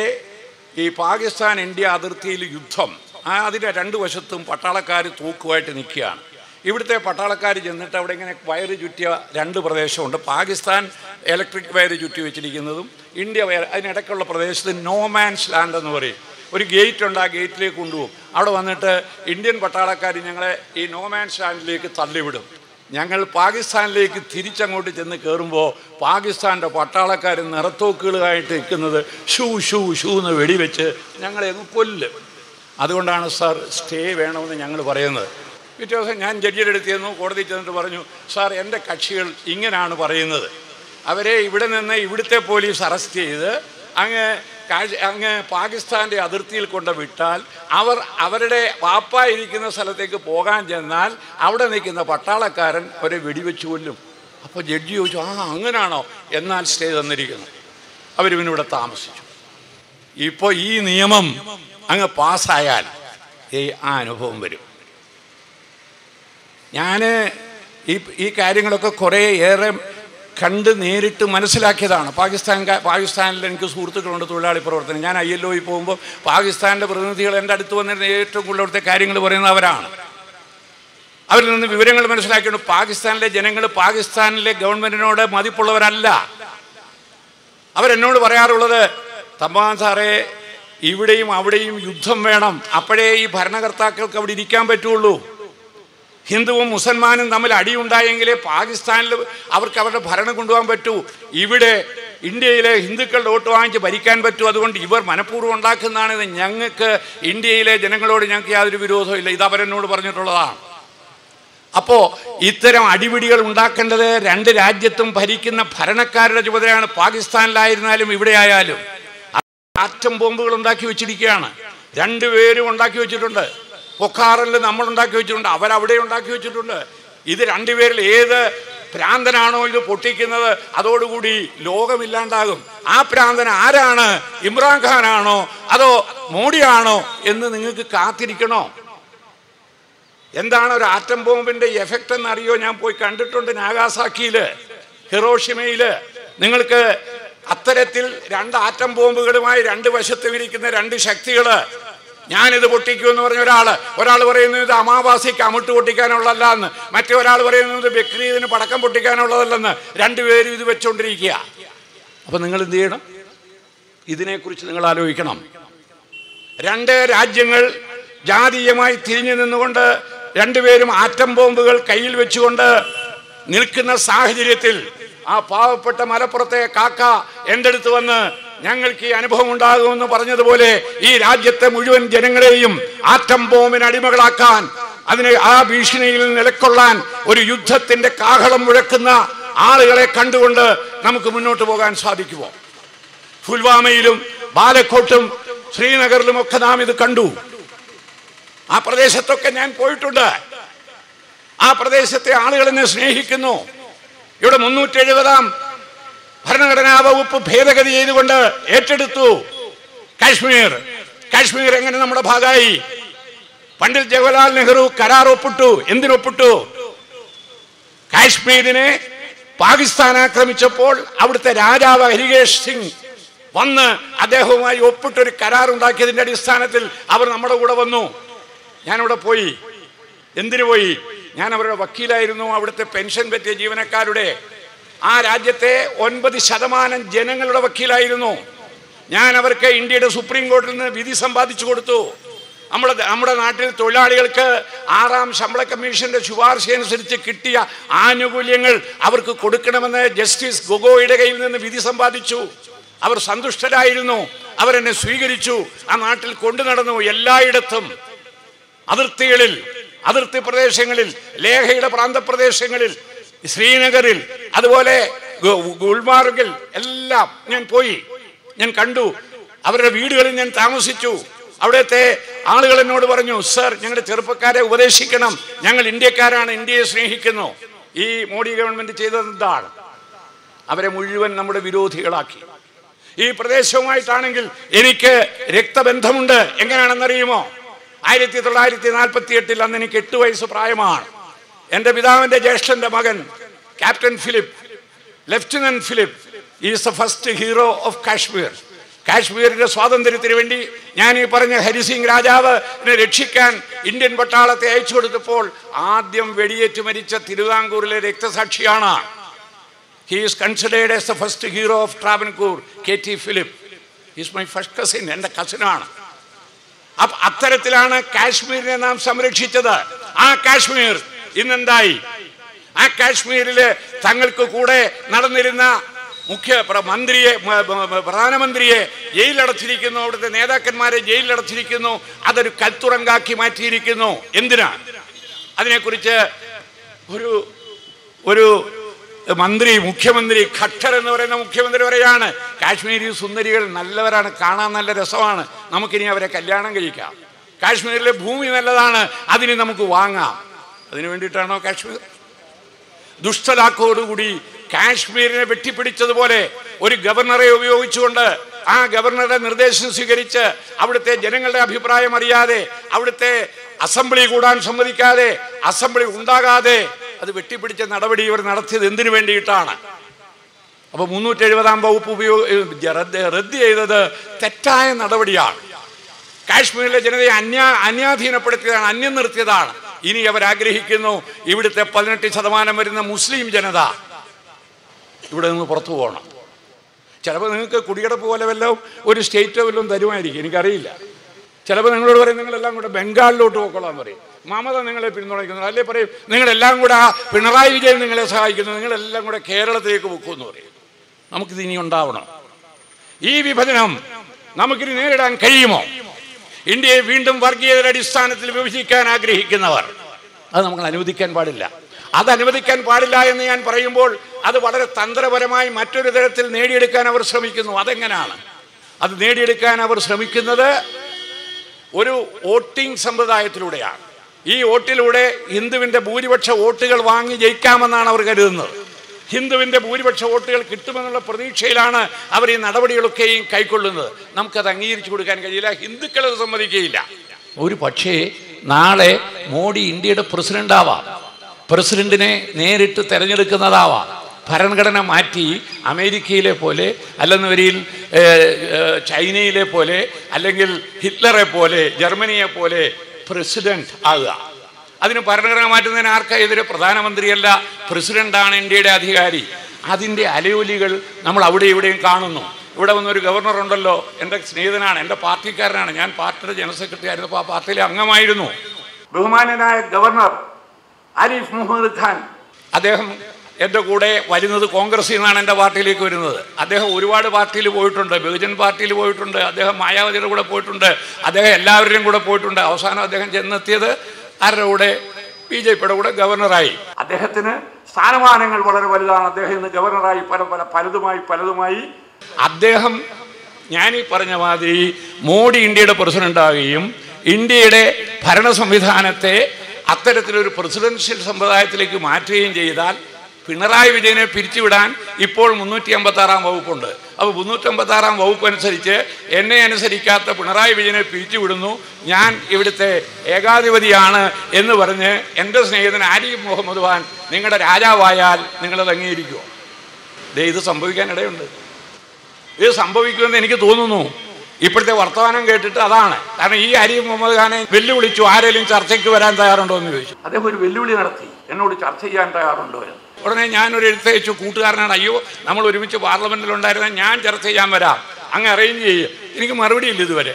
ഈ പാകിസ്ഥാൻ ഇന്ത്യ അതിർത്തിയിൽ യുദ്ധം ആ അതിൻ്റെ രണ്ട് വശത്തും പട്ടാളക്കാർ തൂക്കുമായിട്ട് നിൽക്കുകയാണ് ഇവിടുത്തെ പട്ടാളക്കാർ ചെന്നിട്ട് അവിടെ ഇങ്ങനെ വയറ് ചുറ്റിയ രണ്ട് പ്രദേശമുണ്ട് പാകിസ്ഥാൻ ഇലക്ട്രിക് വയറ് ചുറ്റി വെച്ചിരിക്കുന്നതും ഇന്ത്യ വയർ അതിനിടയ്ക്കുള്ള പ്രദേശത്ത് നോമാൻസ് ലാൻഡ് എന്ന് പറയും ഒരു ഗേറ്റ് ഉണ്ട് ആ ഗേറ്റിലേക്ക് കൊണ്ടുപോകും അവിടെ വന്നിട്ട് ഇന്ത്യൻ പട്ടാളക്കാർ ഞങ്ങളെ ഈ നോമാൻസ് ലാൻഡിലേക്ക് തള്ളിവിടും ഞങ്ങൾ പാകിസ്ഥാനിലേക്ക് തിരിച്ചങ്ങോട്ട് ചെന്ന് കയറുമ്പോൾ പാകിസ്ഥാൻ്റെ പട്ടാളക്കാർ നിറത്തോക്കുകളായിട്ട് നിൽക്കുന്നത് ഷൂ ഷൂ ഷൂ എന്ന് വെടിവെച്ച് ഞങ്ങളെ അങ്ങ് കൊല്ലും അതുകൊണ്ടാണ് സാർ സ്റ്റേ വേണമെന്ന് ഞങ്ങൾ പറയുന്നത് പിറ്റേ ദിവസം ഞാൻ ജഡ്ജിയുടെ അടുത്ത് ചെന്നു കോടതി ചെന്നിട്ട് പറഞ്ഞു സാർ എൻ്റെ കക്ഷികൾ ഇങ്ങനെയാണ് പറയുന്നത് അവരെ ഇവിടെ നിന്ന് ഇവിടുത്തെ പോലീസ് അറസ്റ്റ് ചെയ്ത് അങ്ങ് കാഴ്ച അങ്ങ് പാകിസ്ഥാൻ്റെ അതിർത്തിയിൽ കൊണ്ട് വിട്ടാൽ അവർ അവരുടെ വാപ്പ ഇരിക്കുന്ന സ്ഥലത്തേക്ക് പോകാൻ ചെന്നാൽ അവിടെ നിൽക്കുന്ന പട്ടാളക്കാരൻ അവരെ വെടിവെച്ച് കൊല്ലും അപ്പോൾ ജഡ്ജി ചോദിച്ചു ആ അങ്ങനാണോ എന്നാൽ സ്റ്റേ തന്നിരിക്കുന്നു അവർ പിന്നെ ഇവിടെ താമസിച്ചു ഇപ്പോൾ ഈ നിയമം അങ്ങ് പാസ്സായാൽ ഈ ആ അനുഭവം വരും ഞാൻ ഈ ഈ കാര്യങ്ങളൊക്കെ കുറേ ഏറെ കണ്ട് നേരിട്ട് മനസ്സിലാക്കിയതാണ് പാകിസ്ഥാൻ പാകിസ്ഥാനിൽ എനിക്ക് സുഹൃത്തുക്കളുണ്ട് തൊഴിലാളി പ്രവർത്തനം ഞാൻ ഐ എൽ ഒയിൽ പോകുമ്പോൾ പാകിസ്ഥാനിലെ പ്രതിനിധികൾ എൻ്റെ അടുത്ത് വന്നിരുന്ന ഏറ്റവും കൂടുതൽ അവിടുത്തെ കാര്യങ്ങൾ പറയുന്നത് അവരാണ് അവരിൽ നിന്ന് വിവരങ്ങൾ മനസ്സിലാക്കിയിട്ടുണ്ട് പാകിസ്ഥാനിലെ ജനങ്ങൾ പാകിസ്ഥാനിലെ ഗവൺമെൻറ്റിനോട് മതിപ്പുള്ളവരല്ല അവരെന്നോട് പറയാറുള്ളത് തമ്പാൻ സാറേ ഇവിടെയും അവിടെയും യുദ്ധം വേണം അപ്പോഴേ ഈ ഭരണകർത്താക്കൾക്ക് അവിടെ ഇരിക്കാൻ പറ്റുള്ളൂ ഹിന്ദുവും മുസൽമാനും തമ്മിൽ അടിയുണ്ടായെങ്കിലേ പാകിസ്ഥാനിൽ അവർക്ക് അവരുടെ ഭരണം കൊണ്ടുപോകാൻ പറ്റൂ ഇവിടെ ഇന്ത്യയിലെ ഹിന്ദുക്കളുടെ വോട്ട് വാങ്ങിച്ച് ഭരിക്കാൻ പറ്റൂ അതുകൊണ്ട് ഇവർ മനഃപൂർവ്വം ഉണ്ടാക്കുന്നതാണ് ഇത് ഞങ്ങൾക്ക് ഇന്ത്യയിലെ ജനങ്ങളോട് ഞങ്ങൾക്ക് യാതൊരു വിരോധവും ഇല്ല ഇത് അവരെന്നോട് പറഞ്ഞിട്ടുള്ളതാണ് അപ്പോൾ ഇത്തരം അടിപിടികൾ ഉണ്ടാക്കേണ്ടത് രണ്ട് രാജ്യത്തും ഭരിക്കുന്ന ഭരണക്കാരുടെ ചുമതലയാണ് പാകിസ്ഥാനിലായിരുന്നാലും ഇവിടെ ആയാലും ആറ്റം ബോംബുകൾ ഉണ്ടാക്കി വെച്ചിരിക്കുകയാണ് രണ്ടുപേരും ഉണ്ടാക്കി വെച്ചിട്ടുണ്ട് പൊക്കാറിൽ നമ്മൾ ഉണ്ടാക്കി വെച്ചിട്ടുണ്ട് അവരവിടെ ഉണ്ടാക്കി വെച്ചിട്ടുണ്ട് ഇത് രണ്ടുപേരിൽ ഏത് ഭ്രാന്തനാണോ ഇത് പൊട്ടിക്കുന്നത് അതോടുകൂടി ലോകമില്ലാണ്ടാകും ആ ഭ്രാന്തൻ ആരാണ് ഇമ്രാൻഖാനാണോ അതോ മോഡിയാണോ എന്ന് നിങ്ങൾക്ക് കാത്തിരിക്കണോ എന്താണ് ഒരു ആറ്റം ബോംബിന്റെ എഫക്റ്റ് എന്നറിയോ ഞാൻ പോയി കണ്ടിട്ടുണ്ട് നാഗാസാക്കിയിൽ ഹിറോഷിമയിൽ നിങ്ങൾക്ക് അത്തരത്തിൽ രണ്ട് ആറ്റം ബോംബുകളുമായി രണ്ട് വശത്ത് ഇരിക്കുന്ന രണ്ട് ശക്തികൾ ഞാനിത് പൊട്ടിക്കുമെന്ന് പറഞ്ഞ ഒരാൾ ഒരാൾ പറയുന്നത് ഇത് അമാവാസിക്ക് അമിട്ട് പൊട്ടിക്കാനുള്ളതല്ല എന്ന് മറ്റേ ഒരാൾ പറയുന്നത് ബക്രീദിന് പടക്കം പൊട്ടിക്കാനുള്ളതല്ലെന്ന് രണ്ടുപേരും ഇത് വെച്ചുകൊണ്ടിരിക്കുക അപ്പം നിങ്ങൾ എന്ത് ചെയ്യണം ഇതിനെക്കുറിച്ച് നിങ്ങൾ ആലോചിക്കണം രണ്ട് രാജ്യങ്ങൾ ജാതീയമായി തിരിഞ്ഞു നിന്നുകൊണ്ട് രണ്ടുപേരും ആറ്റം ബോംബുകൾ കയ്യിൽ വെച്ചുകൊണ്ട് നിൽക്കുന്ന സാഹചര്യത്തിൽ ആ പാവപ്പെട്ട മലപ്പുറത്തെ കാക്ക എൻ്റെ അടുത്ത് വന്ന് ഞങ്ങൾക്ക് ഈ അനുഭവം ഉണ്ടാകുമെന്ന് പറഞ്ഞതുപോലെ ഈ രാജ്യത്തെ മുഴുവൻ ജനങ്ങളെയും ആറ്റം ബോംബിന് അടിമകളാക്കാൻ അതിനെ ആ ഭീഷണിയിൽ നിലക്കൊള്ളാൻ ഒരു യുദ്ധത്തിന്റെ കാഹളം മുഴക്കുന്ന ആളുകളെ കണ്ടുകൊണ്ട് നമുക്ക് മുന്നോട്ട് പോകാൻ സാധിക്കുമോ പുൽവാമയിലും ബാലക്കോട്ടും ശ്രീനഗറിലും ഒക്കെ നാം ഇത് കണ്ടു ആ പ്രദേശത്തൊക്കെ ഞാൻ പോയിട്ടുണ്ട് ആ പ്രദേശത്തെ ആളുകൾ എന്നെ സ്നേഹിക്കുന്നു ഇവിടെ മുന്നൂറ്റി എഴുപതാം ഭരണഘടനാ വകുപ്പ് ഭേദഗതി ചെയ്തുകൊണ്ട് ഏറ്റെടുത്തു കാശ്മീർ കാശ്മീർ എങ്ങനെ നമ്മുടെ ഭാഗമായി പണ്ഡിറ്റ് ജവഹർലാൽ നെഹ്റു കരാർ ഒപ്പിട്ടു എന്തിനൊപ്പിട്ടു കാശ്മീരിനെ പാകിസ്ഥാൻ ആക്രമിച്ചപ്പോൾ അവിടുത്തെ രാജാവ് ഹരികേഷ് സിംഗ് വന്ന് അദ്ദേഹവുമായി ഒപ്പിട്ടൊരു കരാർ ഉണ്ടാക്കിയതിന്റെ അടിസ്ഥാനത്തിൽ അവർ നമ്മുടെ കൂടെ വന്നു ഞാനവിടെ പോയി എന്തിനു പോയി ഞാൻ അവരുടെ വക്കീലായിരുന്നു അവിടുത്തെ പെൻഷൻ പറ്റിയ ജീവനക്കാരുടെ ആ രാജ്യത്തെ ഒൻപത് ശതമാനം ജനങ്ങളുടെ വക്കീലായിരുന്നു ഞാൻ അവർക്ക് ഇന്ത്യയുടെ സുപ്രീം കോടതിയിൽ നിന്ന് വിധി സമ്പാദിച്ചു കൊടുത്തു നമ്മുടെ നമ്മുടെ നാട്ടിൽ തൊഴിലാളികൾക്ക് ആറാം ശമ്പള കമ്മീഷന്റെ ശുപാർശ അനുസരിച്ച് കിട്ടിയ ആനുകൂല്യങ്ങൾ അവർക്ക് കൊടുക്കണമെന്ന് ജസ്റ്റിസ് ഗൊഗോയുടെ കയ്യിൽ നിന്ന് വിധി സമ്പാദിച്ചു അവർ സന്തുഷ്ടരായിരുന്നു അവരെന്നെ സ്വീകരിച്ചു ആ നാട്ടിൽ കൊണ്ടു നടന്നു എല്ലായിടത്തും അതിർത്തികളിൽ അതിർത്തി പ്രദേശങ്ങളിൽ ലേഹയുടെ പ്രാന്തപ്രദേശങ്ങളിൽ ശ്രീനഗറിൽ അതുപോലെ ഗു- ഗുൽമാർഗിൽ എല്ലാം ഞാൻ പോയി ഞാൻ കണ്ടു അവരുടെ വീടുകളിൽ ഞാൻ താമസിച്ചു അവിടുത്തെ ആളുകൾ എന്നോട് പറഞ്ഞു സർ ഞങ്ങളുടെ ചെറുപ്പക്കാരെ ഉപദേശിക്കണം ഞങ്ങൾ ഇന്ത്യക്കാരാണ് ഇന്ത്യയെ സ്നേഹിക്കുന്നു ഈ മോഡി ഗവൺമെന്റ് ചെയ്തത് എന്താണ് അവരെ മുഴുവൻ നമ്മുടെ വിരോധികളാക്കി ഈ പ്രദേശവുമായിട്ടാണെങ്കിൽ എനിക്ക് രക്തബന്ധമുണ്ട് എങ്ങനെയാണെന്നറിയുമോ ആയിരത്തി തൊള്ളായിരത്തി നാൽപ്പത്തി എട്ടിൽ അന്ന് എനിക്ക് എട്ട് വയസ്സ് പ്രായമാണ് എൻ്റെ പിതാവിൻ്റെ ജ്യേഷ്ഠൻ്റെ മകൻ captain Philip lieutenant Philip is the first hero of Kashmir കാശ്മീരിന്റെ സ്വാതന്ത്ര്യത്തിന് വേണ്ടി ഞാൻ ഈ പറഞ്ഞ ഹരിസിംഗ് രാജാവിനെ രക്ഷിക്കാൻ ഇന്ത്യൻ പട്ടാളത്തെ അയച്ചു കൊടുത്തപ്പോൾ ആദ്യം വെടിയേറ്റ് മരിച്ച തിരുവിതാംകൂറിലെ രക്തസാക്ഷിയാണ് he is considered as the first hero of Travancore K T Philip is my first cousin എൻ്റെ കസിനാണ് അപ്പൊ അത്തരത്തിലാണ് കാശ്മീരിനെ നാം സംരക്ഷിച്ചത് ആ കാശ്മീർ ഇന്നെന്തായി ആ കാശ്മീരില് തങ്ങൾക്ക് കൂടെ നടന്നിരുന്ന മുഖ്യ പ്ര- മന്ത്രിയെ മ- മ- മ- പ്രധാനമന്ത്രിയെ ജയിലിലടച്ചിരിക്കുന്നു അവിടുത്തെ നേതാക്കന്മാരെ ജയിലിലടച്ചിരിക്കുന്നു അതൊരു കൽത്തുറങ്കാക്കി മാറ്റിയിരിക്കുന്നു എന്തിനാ അതിനെക്കുറിച്ച് ഒരു ഒരു മന്ത്രി മുഖ്യമന്ത്രി ഖട്ടർ എന്ന് പറയുന്ന മുഖ്യമന്ത്രി പറയാണ് കാശ്മീരി സുന്ദരികൾ നല്ലവരാണ് കാണാൻ നല്ല രസമാണ് നമുക്കിനി അവരെ കല്യാണം കഴിക്കാം കാശ്മീരിലെ ഭൂമി നല്ലതാണ് അതിന് നമുക്ക് വാങ്ങാം അതിനു വേണ്ടിയിട്ടാണോ കാശ്മീർ ദുഷ്ടലാക്കോടുകൂടി കാശ്മീരിനെ വെട്ടിപ്പിടിച്ചതുപോലെ ഒരു ഗവർണറെ ഉപയോഗിച്ചുകൊണ്ട് ആ ഗവർണറുടെ നിർദ്ദേശം സ്വീകരിച്ച് അവിടുത്തെ ജനങ്ങളുടെ അഭിപ്രായം അറിയാതെ അവിടുത്തെ അസംബ്ലി കൂടാൻ സമ്മതിക്കാതെ അസംബ്ലി ഉണ്ടാകാതെ അത് വെട്ടിപ്പിടിച്ച നടപടി ഇവർ നടത്തിയത് എന്തിനു വേണ്ടിയിട്ടാണ് അപ്പോൾ മുന്നൂറ്റി എഴുപതാം വകുപ്പ് ഉപയോഗ റദ്ദ് റദ്ദ് ചെയ്തത് തെറ്റായ നടപടിയാണ് കാശ്മീരിലെ ജനതയെ അന്യ അന്യാധീനപ്പെടുത്തിയതാണ് അന്യം നിർത്തിയതാണ് ഇനി അവർ ആഗ്രഹിക്കുന്നു ഇവിടുത്തെ പതിനെട്ട് ശതമാനം വരുന്ന മുസ്ലിം ജനത ഇവിടെ നിന്ന് പുറത്തു പോകണം ചിലപ്പോൾ നിങ്ങൾക്ക് കുടികിടപ്പ് പോലെ വല്ലതും ഒരു സ്റ്റേറ്റോ വല്ലതും തരുമായിരിക്കും എനിക്കറിയില്ല ചിലപ്പോൾ നിങ്ങളോട് പറയും നിങ്ങളെല്ലാം കൂടെ ബംഗാളിലോട്ട് പോയിക്കോളാൻ പറയും മമത നിങ്ങളെ പിന്തുണയ്ക്കുന്നു അല്ലേ പറയും നിങ്ങളെല്ലാം കൂടെ ആ പിണറായി വിജയൻ നിങ്ങളെ സഹായിക്കുന്നു നിങ്ങളെല്ലാം കൂടെ കേരളത്തിലേക്ക് വെക്കുമെന്ന് പറയും നമുക്കിത് ഇനി ഉണ്ടാവണം ഈ വിഭജനം നമുക്കിനി നേരിടാൻ കഴിയുമോ ഇന്ത്യയെ വീണ്ടും വർഗീയതയുടെ അടിസ്ഥാനത്തിൽ വിഭജിക്കാൻ ആഗ്രഹിക്കുന്നവർ അത് നമ്മൾ അനുവദിക്കാൻ പാടില്ല അത് അനുവദിക്കാൻ പാടില്ല എന്ന് ഞാൻ പറയുമ്പോൾ അത് വളരെ തന്ത്രപരമായി മറ്റൊരു തരത്തിൽ നേടിയെടുക്കാൻ അവർ ശ്രമിക്കുന്നു അതെങ്ങനെയാണ് അത് നേടിയെടുക്കാൻ അവർ ശ്രമിക്കുന്നത് ഒരു വോട്ടിംഗ് സമ്പ്രദായത്തിലൂടെയാണ് ഈ വോട്ടിലൂടെ ഹിന്ദുവിൻ്റെ ഭൂരിപക്ഷ വോട്ടുകൾ വാങ്ങി ജയിക്കാമെന്നാണ് അവർ കരുതുന്നത് ഹിന്ദുവിൻ്റെ ഭൂരിപക്ഷ വോട്ടുകൾ കിട്ടുമെന്നുള്ള പ്രതീക്ഷയിലാണ് അവർ ഈ നടപടികളൊക്കെയും കൈക്കൊള്ളുന്നത് നമുക്കത് അംഗീകരിച്ചു കൊടുക്കാൻ കഴിയില്ല ഹിന്ദുക്കൾ അത് സമ്മതിക്കുകയില്ല ഒരു പക്ഷേ നാളെ മോഡി ഇന്ത്യയുടെ പ്രസിഡന്റ് ആവാം പ്രസിഡന്റിനെ നേരിട്ട് തിരഞ്ഞെടുക്കുന്നതാവാം ഭരണഘടന മാറ്റി അമേരിക്കയിലെ പോലെ അല്ലെന്നുവരിൽ ചൈനയിലെ പോലെ അല്ലെങ്കിൽ ഹിറ്റ്ലറെ പോലെ ജർമ്മനിയെ പോലെ പ്രസിഡന്റ് ആകുക അതിന് ഭരണഘടന മാറ്റുന്നതിന് ആർക്കാ എതിരെ പ്രധാനമന്ത്രിയല്ല പ്രസിഡന്റാണ് ഇന്ത്യയുടെ അധികാരി അതിൻ്റെ അലയൊലികൾ നമ്മൾ അവിടെ ഇവിടെയും കാണുന്നു ഇവിടെ വന്നൊരു ഗവർണർ ഉണ്ടല്ലോ എൻ്റെ സ്നേഹിതനാണ് എൻ്റെ പാർട്ടിക്കാരനാണ് ഞാൻ പാർട്ടിയുടെ ജനറൽ സെക്രട്ടറി ആയിരുന്നപ്പോൾ ആ പാർട്ടിയിലെ അംഗമായിരുന്നു ബഹുമാന്യനായ ഗവർണർ ആരിഫ് മുഹമ്മദ് ഖാൻ അദ്ദേഹം എൻ്റെ കൂടെ വരുന്നത് കോൺഗ്രസിൽ നിന്നാണ് എൻ്റെ പാർട്ടിയിലേക്ക് വരുന്നത് അദ്ദേഹം ഒരുപാട് പാർട്ടിയിൽ പോയിട്ടുണ്ട് ബഹുജൻ പാർട്ടിയിൽ പോയിട്ടുണ്ട് അദ്ദേഹം മായാവതിയുടെ കൂടെ പോയിട്ടുണ്ട് അദ്ദേഹം എല്ലാവരുടെയും കൂടെ പോയിട്ടുണ്ട് അവസാനം അദ്ദേഹം ചെന്നെത്തിയത് ആരുടെ കൂടെ ബി ജെ പിയുടെ കൂടെ ഗവർണറായി അദ്ദേഹത്തിന് സ്ഥാനമാനങ്ങൾ വളരെ വലുതാണ് അദ്ദേഹം ഇന്ന് ഗവർണറായി പല പല പലതുമായി പലതുമായി അദ്ദേഹം ഞാൻ ഈ പറഞ്ഞ മാതിരി മോഡി ഇന്ത്യയുടെ പ്രസിഡന്റ് ആവുകയും ഇന്ത്യയുടെ ഭരണ സംവിധാനത്തെ അത്തരത്തിലൊരു പ്രസിഡൻഷ്യൽ സമ്പ്രദായത്തിലേക്ക് മാറ്റുകയും ചെയ്താൽ പിണറായി വിജയനെ പിരിച്ചുവിടാൻ ഇപ്പോൾ മുന്നൂറ്റി അമ്പത്തി ആറാം വകുപ്പുണ്ട് അപ്പോൾ മുന്നൂറ്റി അമ്പത്തി ആറാം വകുപ്പ് അനുസരിച്ച് എന്നെ അനുസരിക്കാത്ത പിണറായി വിജയനെ പിരിച്ചുവിടുന്നു ഞാൻ ഇവിടുത്തെ ഏകാധിപതിയാണ് എന്ന് പറഞ്ഞ് എൻ്റെ സ്നേഹിതൻ ആരിഫ് മുഹമ്മദ് ഖാൻ നിങ്ങളുടെ രാജാവായാൽ നിങ്ങളത് അംഗീകരിക്കുമോ ദേ ഇത് സംഭവിക്കാനിടയുണ്ട് ഇത് സംഭവിക്കുമെന്ന് എനിക്ക് തോന്നുന്നു ഇപ്പോഴത്തെ വർത്തമാനം കേട്ടിട്ട് അതാണ് കാരണം ഈ അരി മുഹമ്മദ് ഖാനെ വെല്ലുവിളിച്ചു ആരെങ്കിലും ചർച്ചയ്ക്ക് വരാൻ തയ്യാറുണ്ടോ എന്ന് ചോദിച്ചു അദ്ദേഹം ഒരു വെല്ലുവിളി നടത്തി എന്നോട് ചർച്ച ചെയ്യാൻ തയ്യാറുണ്ടോ എന്ന് ഉടനെ ഞാനൊരു എഴുത്തയച്ചു കൂട്ടുകാരനാണ് അയ്യോ നമ്മൾ ഒരുമിച്ച് പാർലമെന്റിലുണ്ടായിരുന്ന ഞാൻ ചർച്ച ചെയ്യാൻ വരാം അങ്ങ് അറേഞ്ച് ചെയ്യും എനിക്ക് മറുപടി ഇല്ല ഇതുവരെ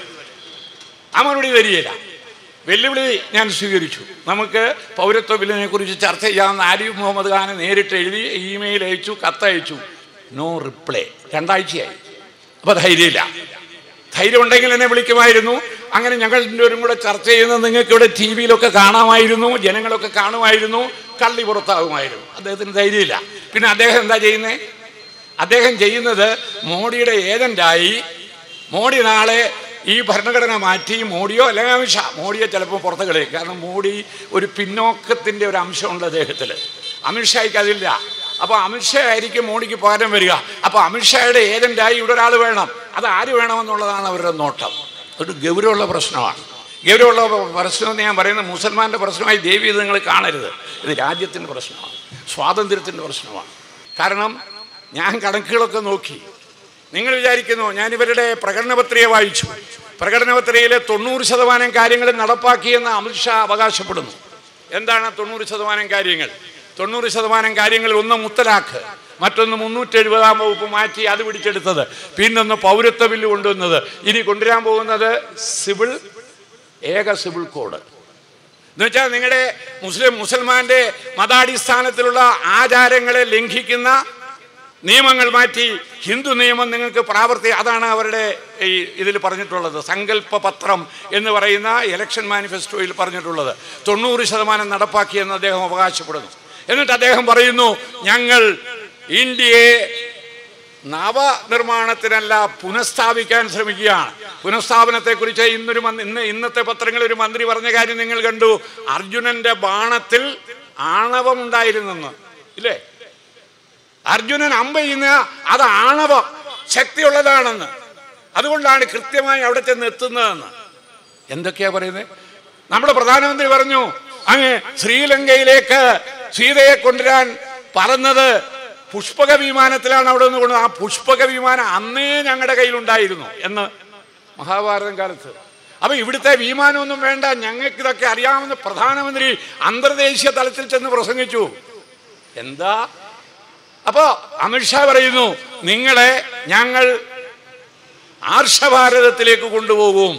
ആ മറുപടി തരികയില്ല വെല്ലുവിളി ഞാൻ സ്വീകരിച്ചു നമുക്ക് പൗരത്വ ബില്ലിനെ കുറിച്ച് ചർച്ച ചെയ്യാമെന്ന് ആരിഫ് മുഹമ്മദ് ഖാനെ നേരിട്ട് എഴുതി ഇമെയിൽ അയച്ചു കത്തയച്ചു നോ റിപ്ലൈ രണ്ടാഴ്ചയായി അപ്പോൾ ധൈര്യമില്ല ധൈര്യം ഉണ്ടെങ്കിൽ എന്നെ വിളിക്കുമായിരുന്നു അങ്ങനെ ഞങ്ങൾ രണ്ടുപേരും കൂടെ ചർച്ച ചെയ്യുന്നത് നിങ്ങൾക്ക് ഇവിടെ ടി വിയിലൊക്കെ കാണാമായിരുന്നു ജനങ്ങളൊക്കെ കാണുമായിരുന്നു കള്ളി പുറത്താകുമായിരുന്നു അദ്ദേഹത്തിന് ധൈര്യമില്ല പിന്നെ അദ്ദേഹം എന്താ ചെയ്യുന്നത് അദ്ദേഹം ചെയ്യുന്നത് മോഡിയുടെ ഏജന്റായി മോഡി നാളെ ഈ ഭരണഘടന മാറ്റി മോഡിയോ അല്ലെങ്കിൽ അമിത്ഷാ മോഡിയെ ചിലപ്പോൾ പുറത്ത് കളയും കാരണം മോഡി ഒരു പിന്നോക്കത്തിൻ്റെ ഒരു അംശമുണ്ട് അദ്ദേഹത്തിൽ അമിത്ഷായ്ക്ക് അതില്ല അപ്പോൾ അമിത്ഷാ ആയിരിക്കും മോഡിക്ക് പകരം വരിക അപ്പോൾ അമിത്ഷായുടെ ഏജന്റായി ഇവിടെ ഒരാൾ വേണം അത് ആര് വേണമെന്നുള്ളതാണ് അവരുടെ നോട്ടം ഒരു ഗൗരവമുള്ള പ്രശ്നമാണ് ഗൗരവമുള്ള പ്രശ്നം എന്ന് ഞാൻ പറയുന്നത് മുസൽമാൻ്റെ പ്രശ്നമായി ദേവി ഇത് നിങ്ങൾ കാണരുത് ഇത് രാജ്യത്തിൻ്റെ പ്രശ്നമാണ് സ്വാതന്ത്ര്യത്തിൻ്റെ പ്രശ്നമാണ് കാരണം ഞാൻ കണക്കുകളൊക്കെ നോക്കി നിങ്ങൾ വിചാരിക്കുന്നു ഞാൻ ഇവരുടെ പ്രകടന പത്രിക വായിച്ചു പ്രകടന പത്രികയിലെ തൊണ്ണൂറ് ശതമാനം കാര്യങ്ങൾ നടപ്പാക്കിയെന്ന് അമിത്ഷാ അവകാശപ്പെടുന്നു എന്താണ് തൊണ്ണൂറ് ശതമാനം കാര്യങ്ങൾ തൊണ്ണൂറ് ശതമാനം കാര്യങ്ങൾ ഒന്ന് മുത്തലാഖ് മറ്റൊന്ന് മുന്നൂറ്റി എഴുപതാം വകുപ്പ് മാറ്റി അത് പിടിച്ചെടുത്തത് പിന്നൊന്ന് പൗരത്വ ബില്ല് കൊണ്ടുവന്നത് ഇനി കൊണ്ടുവരാൻ പോകുന്നത് സിവിൽ ഏക സിവിൽ കോഡ് എന്ന് വെച്ചാൽ നിങ്ങളുടെ മുസ്ലിം മുസൽമാന്റെ മതാടിസ്ഥാനത്തിലുള്ള ആചാരങ്ങളെ ലംഘിക്കുന്ന നിയമങ്ങൾ മാറ്റി ഹിന്ദു നിയമം നിങ്ങൾക്ക് പ്രാവർത്തി അതാണ് അവരുടെ ഈ ഇതിൽ പറഞ്ഞിട്ടുള്ളത് സങ്കല്പ പത്രം എന്ന് പറയുന്ന ഇലക്ഷൻ മാനിഫെസ്റ്റോയിൽ പറഞ്ഞിട്ടുള്ളത് തൊണ്ണൂറ് ശതമാനം നടപ്പാക്കിയെന്ന് അദ്ദേഹം അവകാശപ്പെടുന്നു എന്നിട്ട് അദ്ദേഹം പറയുന്നു ഞങ്ങൾ ഇന്ത്യയെ നവനിർമ്മാണത്തിനല്ല പുനഃസ്ഥാപിക്കാൻ ശ്രമിക്കുകയാണ് പുനഃസ്ഥാപനത്തെക്കുറിച്ച് ഇന്നൊരു മന്ത്രി ഇന്ന് ഇന്നത്തെ പത്രങ്ങളിൽ ഒരു മന്ത്രി പറഞ്ഞ കാര്യം നിങ്ങൾ കണ്ടു അർജുനന്റെ ബാണത്തിൽ ആണവമുണ്ടായിരുന്നെന്ന് ഇല്ലേ അർജുനൻ അമ്പ ചെയ്യുന്ന അത് ആണവം ശക്തിയുള്ളതാണെന്ന് അതുകൊണ്ടാണ് കൃത്യമായി അവിടെ ചെന്ന് എത്തുന്നതെന്ന് എന്തൊക്കെയാ പറയുന്നത് നമ്മുടെ പ്രധാനമന്ത്രി പറഞ്ഞു അങ്ങ് ശ്രീലങ്കയിലേക്ക് സീതയെ കൊണ്ടുവരാൻ പറഞ്ഞത് പുഷ്പക വിമാനത്തിലാണ് അവിടെ നിന്ന് കൊണ്ടു ആ പുഷ്പക വിമാനം അന്നേ ഞങ്ങളുടെ കയ്യിലുണ്ടായിരുന്നു എന്ന് മഹാഭാരതം കാലത്ത് അപ്പൊ ഇവിടുത്തെ വിമാനമൊന്നും വേണ്ട ഞങ്ങൾക്ക് ഇതൊക്കെ അറിയാമെന്ന് പ്രധാനമന്ത്രി അന്തർദേശീയ തലത്തിൽ ചെന്ന് പ്രസംഗിച്ചു എന്താ അപ്പോ അമിത്ഷാ പറയുന്നു നിങ്ങളെ ഞങ്ങൾ ആർഷഭാരതത്തിലേക്ക് കൊണ്ടുപോകും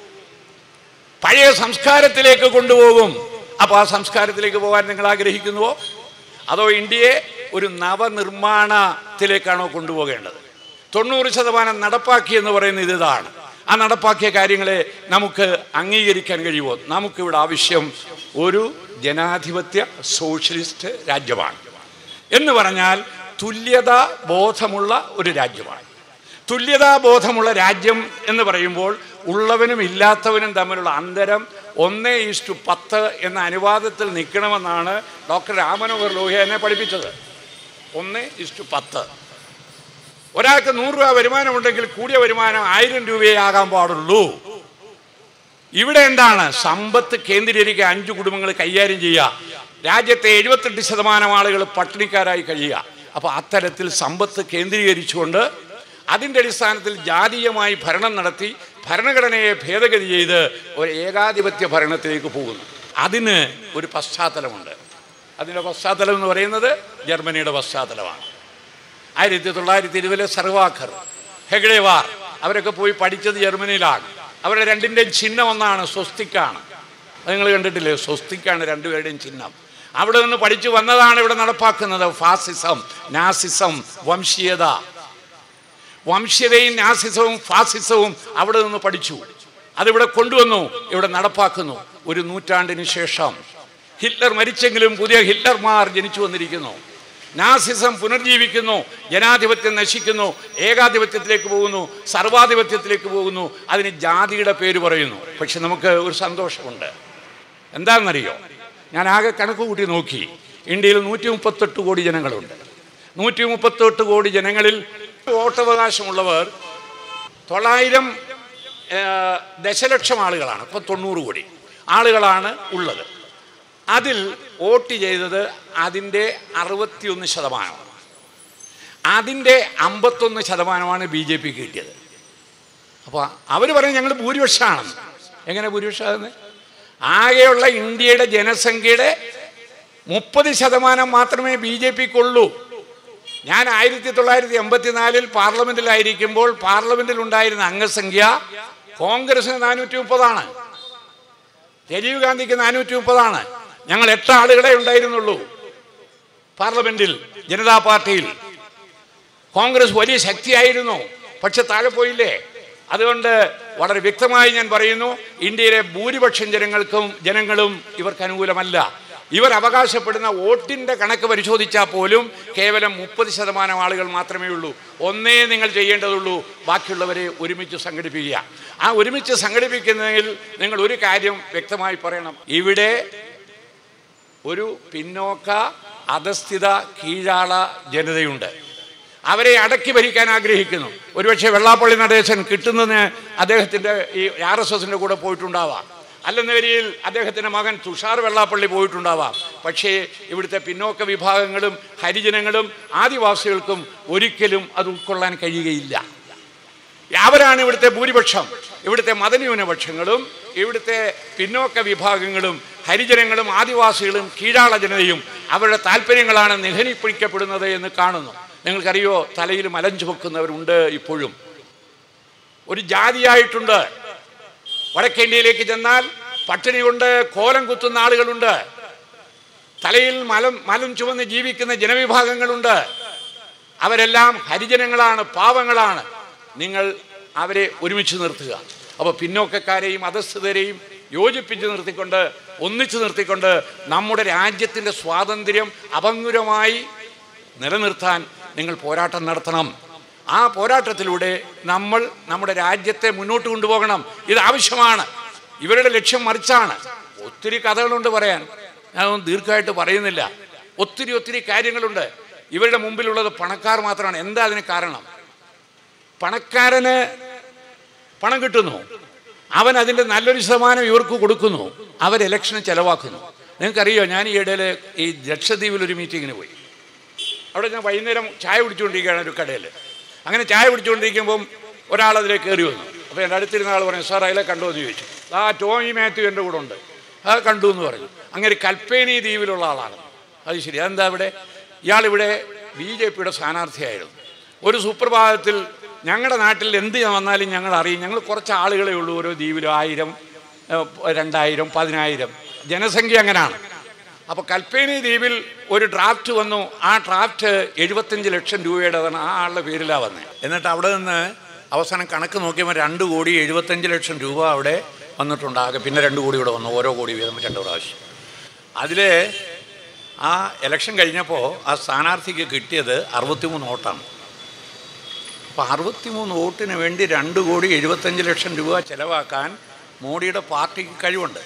പഴയ സംസ്കാരത്തിലേക്ക് കൊണ്ടുപോകും അപ്പോൾ ആ സംസ്കാരത്തിലേക്ക് പോകാൻ നിങ്ങൾ ആഗ്രഹിക്കുന്നുവോ അതോ ഇന്ത്യയെ ഒരു നവനിർമ്മാണത്തിലേക്കാണോ കൊണ്ടുപോകേണ്ടത് തൊണ്ണൂറ് ശതമാനം നടപ്പാക്കി എന്ന് പറയുന്നത് ഇതാണ് ആ നടപ്പാക്കിയ കാര്യങ്ങളെ നമുക്ക് അംഗീകരിക്കാൻ കഴിയുമോ നമുക്കിവിടെ ആവശ്യം ഒരു ജനാധിപത്യ സോഷ്യലിസ്റ്റ് രാജ്യമാണ് എന്ന് പറഞ്ഞാൽ തുല്യത ബോധമുള്ള ഒരു രാജ്യമാണ് തുല്യതാ ബോധമുള്ള രാജ്യം എന്ന് പറയുമ്പോൾ ഉള്ളവനും ഇല്ലാത്തവനും തമ്മിലുള്ള അന്തരം ഒന്ന് ഈസ്റ്റു പത്ത് എന്ന അനുവാദത്തിൽ നിൽക്കണമെന്നാണ് ഡോക്ടർ രാമനോഹർ ലോഹ്യ എന്നെ പഠിപ്പിച്ചത് ഒന്ന് ഈസ്റ്റു പത്ത് ഒരാൾക്ക് നൂറ് രൂപ വരുമാനമുണ്ടെങ്കിൽ കൂടിയ വരുമാനം ആയിരം രൂപയേ ആകാൻ പാടുള്ളൂ ഇവിടെ എന്താണ് സമ്പത്ത് കേന്ദ്രീകരിക്കുക അഞ്ച് കുടുംബങ്ങൾ കൈകാര്യം ചെയ്യുക രാജ്യത്തെ എഴുപത്തെട്ട് ശതമാനം ആളുകൾ പട്ടിണിക്കാരായി കഴിയുക അപ്പോൾ അത്തരത്തിൽ സമ്പത്ത് കേന്ദ്രീകരിച്ചുകൊണ്ട് അതിൻ്റെ അടിസ്ഥാനത്തിൽ ജാതീയമായി ഭരണം നടത്തി ഭരണഘടനയെ ഭേദഗതി ചെയ്ത് ഒരു ഏകാധിപത്യ ഭരണത്തിലേക്ക് പോകുന്നു അതിന് ഒരു പശ്ചാത്തലമുണ്ട് അതിൻ്റെ പശ്ചാത്തലം എന്ന് പറയുന്നത് ജർമ്മനിയുടെ പശ്ചാത്തലമാണ് ആയിരത്തി തൊള്ളായിരത്തി ഇരുപതിലെ സർവാഖർ ഹെഗ്ഡേവാർ അവരൊക്കെ പോയി പഠിച്ചത് ജർമ്മനിയിലാണ് അവരുടെ രണ്ടിൻ്റെയും ചിഹ്നം ഒന്നാണ് സ്വസ്തിക്കാണ് അത് നിങ്ങൾ കണ്ടിട്ടില്ലേ സ്വസ്തിക്കാണ് രണ്ടുപേരുടെയും ചിഹ്നം അവിടെ നിന്ന് പഠിച്ചു വന്നതാണ് ഇവിടെ നടപ്പാക്കുന്നത് ഫാസിസം നാസിസം വംശീയത വംശീയതയും നാസിസവും ഫാസിസവും അവിടെ നിന്ന് പഠിച്ചു അതിവിടെ കൊണ്ടുവന്നു ഇവിടെ നടപ്പാക്കുന്നു ഒരു നൂറ്റാണ്ടിന് ശേഷം ഹിറ്റ്ലർ മരിച്ചെങ്കിലും പുതിയ ഹിറ്റ്ലർമാർ ജനിച്ചു വന്നിരിക്കുന്നു നാസിസം പുനർജീവിക്കുന്നു ജനാധിപത്യം നശിക്കുന്നു ഏകാധിപത്യത്തിലേക്ക് പോകുന്നു സർവാധിപത്യത്തിലേക്ക് പോകുന്നു അതിന് ജാതിയുടെ പേര് പറയുന്നു പക്ഷെ നമുക്ക് ഒരു സന്തോഷമുണ്ട് എന്താണെന്നറിയോ ഞാൻ ആകെ കണക്ക് കൂട്ടി നോക്കി ഇന്ത്യയിൽ നൂറ്റി മുപ്പത്തെട്ട് കോടി ജനങ്ങളുണ്ട് നൂറ്റി മുപ്പത്തെട്ട് കോടി ജനങ്ങളിൽ വോട്ടവകാശമുള്ളവർ തൊള്ളായിരം ഏഹ്, ദശലക്ഷം ആളുകളാണ് ഇപ്പം തൊണ്ണൂറ് കോടി ആളുകളാണ് ഉള്ളത് അതിൽ വോട്ട് ചെയ്തത് അതിൻ്റെ അറുപത്തിയൊന്ന് ശതമാനം അതിൻ്റെ അമ്പത്തൊന്ന് ശതമാനമാണ് ബി ജെ പിക്ക് കിട്ടിയത് അപ്പോൾ അവർ പറയും ഞങ്ങൾ ഭൂരിപക്ഷമാണെന്ന് എങ്ങനെ ഭൂരിപക്ഷമാകുന്നത് ആകെയുള്ള ഇന്ത്യയുടെ ജനസംഖ്യയുടെ മുപ്പത് ശതമാനം മാത്രമേ ബി ജെ പിക്കുള്ളൂ ഞാൻ ആയിരത്തി തൊള്ളായിരത്തി എൺപത്തിനാലിൽ പാർലമെന്റിലായിരിക്കുമ്പോൾ പാർലമെന്റിൽ ഉണ്ടായിരുന്ന അംഗസംഖ്യ കോൺഗ്രസിന് നാനൂറ്റി മുപ്പതാണ് രാജീവ് ഗാന്ധിക്ക് നാനൂറ്റി മുപ്പതാണ് ഞങ്ങൾ എട്ട് ആളുകളെ ഉണ്ടായിരുന്നുള്ളൂ പാർലമെന്റിൽ ജനതാ പാർട്ടിയിൽ കോൺഗ്രസ് വലിയ ശക്തിയായിരുന്നു പക്ഷെ താഴെ പോയില്ലേ അതുകൊണ്ട് വളരെ വ്യക്തമായി ഞാൻ പറയുന്നു ഇന്ത്യയിലെ ഭൂരിപക്ഷം ജനങ്ങൾക്കും ജനങ്ങളും ഇവർക്ക് അനുകൂലമല്ല ഇവർ അവകാശപ്പെടുന്ന വോട്ടിൻ്റെ കണക്ക് പരിശോധിച്ചാൽ പോലും കേവലം മുപ്പത് ശതമാനം ആളുകൾ മാത്രമേ ഉള്ളൂ ഒന്നേ നിങ്ങൾ ചെയ്യേണ്ടതുള്ളൂ ബാക്കിയുള്ളവരെ ഒരുമിച്ച് സംഘടിപ്പിക്കുക ആ ഒരുമിച്ച് സംഘടിപ്പിക്കുന്നതിൽ നിങ്ങൾ ഒരു കാര്യം വ്യക്തമായി പറയണം ഇവിടെ ഒരു പിന്നോക്ക അധസ്ഥിത കീഴാള ജനതയുണ്ട് അവരെ അടക്കി ഭരിക്കാൻ ആഗ്രഹിക്കുന്നു ഒരുപക്ഷെ വെള്ളാപ്പള്ളി നടേശൻ കിട്ടുന്നതിന് അദ്ദേഹത്തിൻ്റെ ഈ ആർ എസ് എസിൻ്റെ കൂടെ പോയിട്ടുണ്ടാവാം അല്ലെന്ന വരിയിൽ അദ്ദേഹത്തിൻ്റെ മകൻ തുഷാർ വെള്ളാപ്പള്ളി പോയിട്ടുണ്ടാവാം പക്ഷേ ഇവിടുത്തെ പിന്നോക്ക വിഭാഗങ്ങളും ഹരിജനങ്ങളും ആദിവാസികൾക്കും ഒരിക്കലും അത് ഉൾക്കൊള്ളാൻ കഴിയുകയില്ല അവരാണ് ഇവിടുത്തെ ഭൂരിപക്ഷം ഇവിടുത്തെ മതന്യൂനപക്ഷങ്ങളും ഇവിടുത്തെ പിന്നോക്ക വിഭാഗങ്ങളും ഹരിജനങ്ങളും ആദിവാസികളും കീഴാള ജനതയും അവരുടെ താല്പര്യങ്ങളാണ് നിഹനിപ്പിക്കപ്പെടുന്നത് എന്ന് കാണുന്നു നിങ്ങൾക്കറിയോ തലയിൽ മലം ചുമക്കുന്നവരുണ്ട് ഇപ്പോഴും ഒരു ജാതിയായിട്ടുണ്ട് വടക്കേന്ത്യയിലേക്ക് ചെന്നാൽ പട്ടിണി കൊണ്ട് കോലം കുത്തുന്ന ആളുകളുണ്ട് തലയിൽ മലം മലം ചുമന്ന് ജീവിക്കുന്ന ജനവിഭാഗങ്ങളുണ്ട് അവരെല്ലാം ഹരിജനങ്ങളാണ് പാവങ്ങളാണ് നിങ്ങൾ അവരെ ഒരുമിച്ച് നിർത്തുക അപ്പോൾ പിന്നോക്കക്കാരെയും അധസ്ഥിതരെയും യോജിപ്പിച്ച് നിർത്തിക്കൊണ്ട് ഒന്നിച്ച് നിർത്തിക്കൊണ്ട് നമ്മുടെ രാജ്യത്തിൻ്റെ സ്വാതന്ത്ര്യം അപങ്കുരമായി നിലനിർത്താൻ നിങ്ങൾ പോരാട്ടം നടത്തണം ആ പോരാട്ടത്തിലൂടെ നമ്മൾ നമ്മുടെ രാജ്യത്തെ മുന്നോട്ട് കൊണ്ടുപോകണം ഇത് ആവശ്യമാണ് ഇവരുടെ ലക്ഷ്യം മറിച്ചാണ് ഒത്തിരി കഥകളുണ്ട് പറയാൻ ഞാനൊന്നും ദീർഘമായിട്ട് പറയുന്നില്ല ഒത്തിരി ഒത്തിരി കാര്യങ്ങളുണ്ട് ഇവരുടെ മുമ്പിലുള്ളത് പണക്കാർ മാത്രമാണ് എന്താ അതിന് കാരണം പണക്കാരന് പണം കിട്ടുന്നു അവൻ അതിൻ്റെ നല്ലൊരു ശതമാനം ഇവർക്ക് കൊടുക്കുന്നു അവർ ഇലക്ഷന് ചെലവാക്കുന്നു നിങ്ങൾക്കറിയോ ഞാൻ ഈ ഇടയിൽ ഈ ലക്ഷദ്വീപിൽ ഒരു മീറ്റിങ്ങിന് പോയി അവിടെ ഞാൻ വൈകുന്നേരം ചായ കുടിച്ചുകൊണ്ടിരിക്കുകയാണ് ഒരു കടയിൽ അങ്ങനെ ചായ കുടിച്ചുകൊണ്ടിരിക്കുമ്പം ഒരാൾ അതിലേക്ക് കയറി വന്നു അപ്പോൾ എൻ്റെ അടുത്തിരുന്ന ആൾ പറഞ്ഞു സാർ അതിലെ കണ്ടോ എന്ന് ചോദിച്ചു ആ ടോമി മാത്യു എൻ്റെ കൂടെ ഉണ്ട് അത് കണ്ടു എന്ന് പറഞ്ഞു അങ്ങനെ കൽപ്പേനി ദ്വീപിലുള്ള ആളാണ് അത് ശരി അതെന്താ ഇവിടെ ഇയാളിവിടെ ബി ജെ പിയുടെ സ്ഥാനാർത്ഥിയായിരുന്നു ഒരു സുപ്രഭാതത്തിൽ ഞങ്ങളുടെ നാട്ടിൽ എന്ത് വന്നാലും ഞങ്ങൾ അറിയും ഞങ്ങൾ കുറച്ച് ആളുകളെ ഉള്ളൂ ഓരോ ദ്വീപിലും ആയിരം ഏഹ്, രണ്ടായിരം പതിനായിരം ജനസംഖ്യ അങ്ങനെയാണ് അപ്പോൾ കൽപ്പേനി ദ്വീപിൽ ഒരു ഡ്രാഫ്റ്റ് വന്നു ആ ഡ്രാഫ്റ്റ് എഴുപത്തഞ്ച് ലക്ഷം രൂപയുടേതാണ് ആ ആളുടെ പേരിലാണ് വന്നത് എന്നിട്ട് അവിടെ നിന്ന് അവസാനം കണക്ക് നോക്കിയപ്പോൾ രണ്ട് കോടി എഴുപത്തഞ്ച് ലക്ഷം രൂപ അവിടെ വന്നിട്ടുണ്ടാകെ പിന്നെ രണ്ട് കോടി ഇവിടെ വന്നു ഓരോ കോടി വീതം രണ്ട് പ്രാവശ്യം അതിൽ ആ ഇലക്ഷൻ കഴിഞ്ഞപ്പോൾ ആ സ്ഥാനാർത്ഥിക്ക് കിട്ടിയത് അറുപത്തിമൂന്ന് വോട്ടാണ് അപ്പോൾ അറുപത്തിമൂന്ന് വോട്ടിന് വേണ്ടി രണ്ട് കോടി എഴുപത്തഞ്ച് ലക്ഷം രൂപ ചിലവാക്കാൻ മോഡിയുടെ പാർട്ടിക്ക് കഴിവുണ്ട്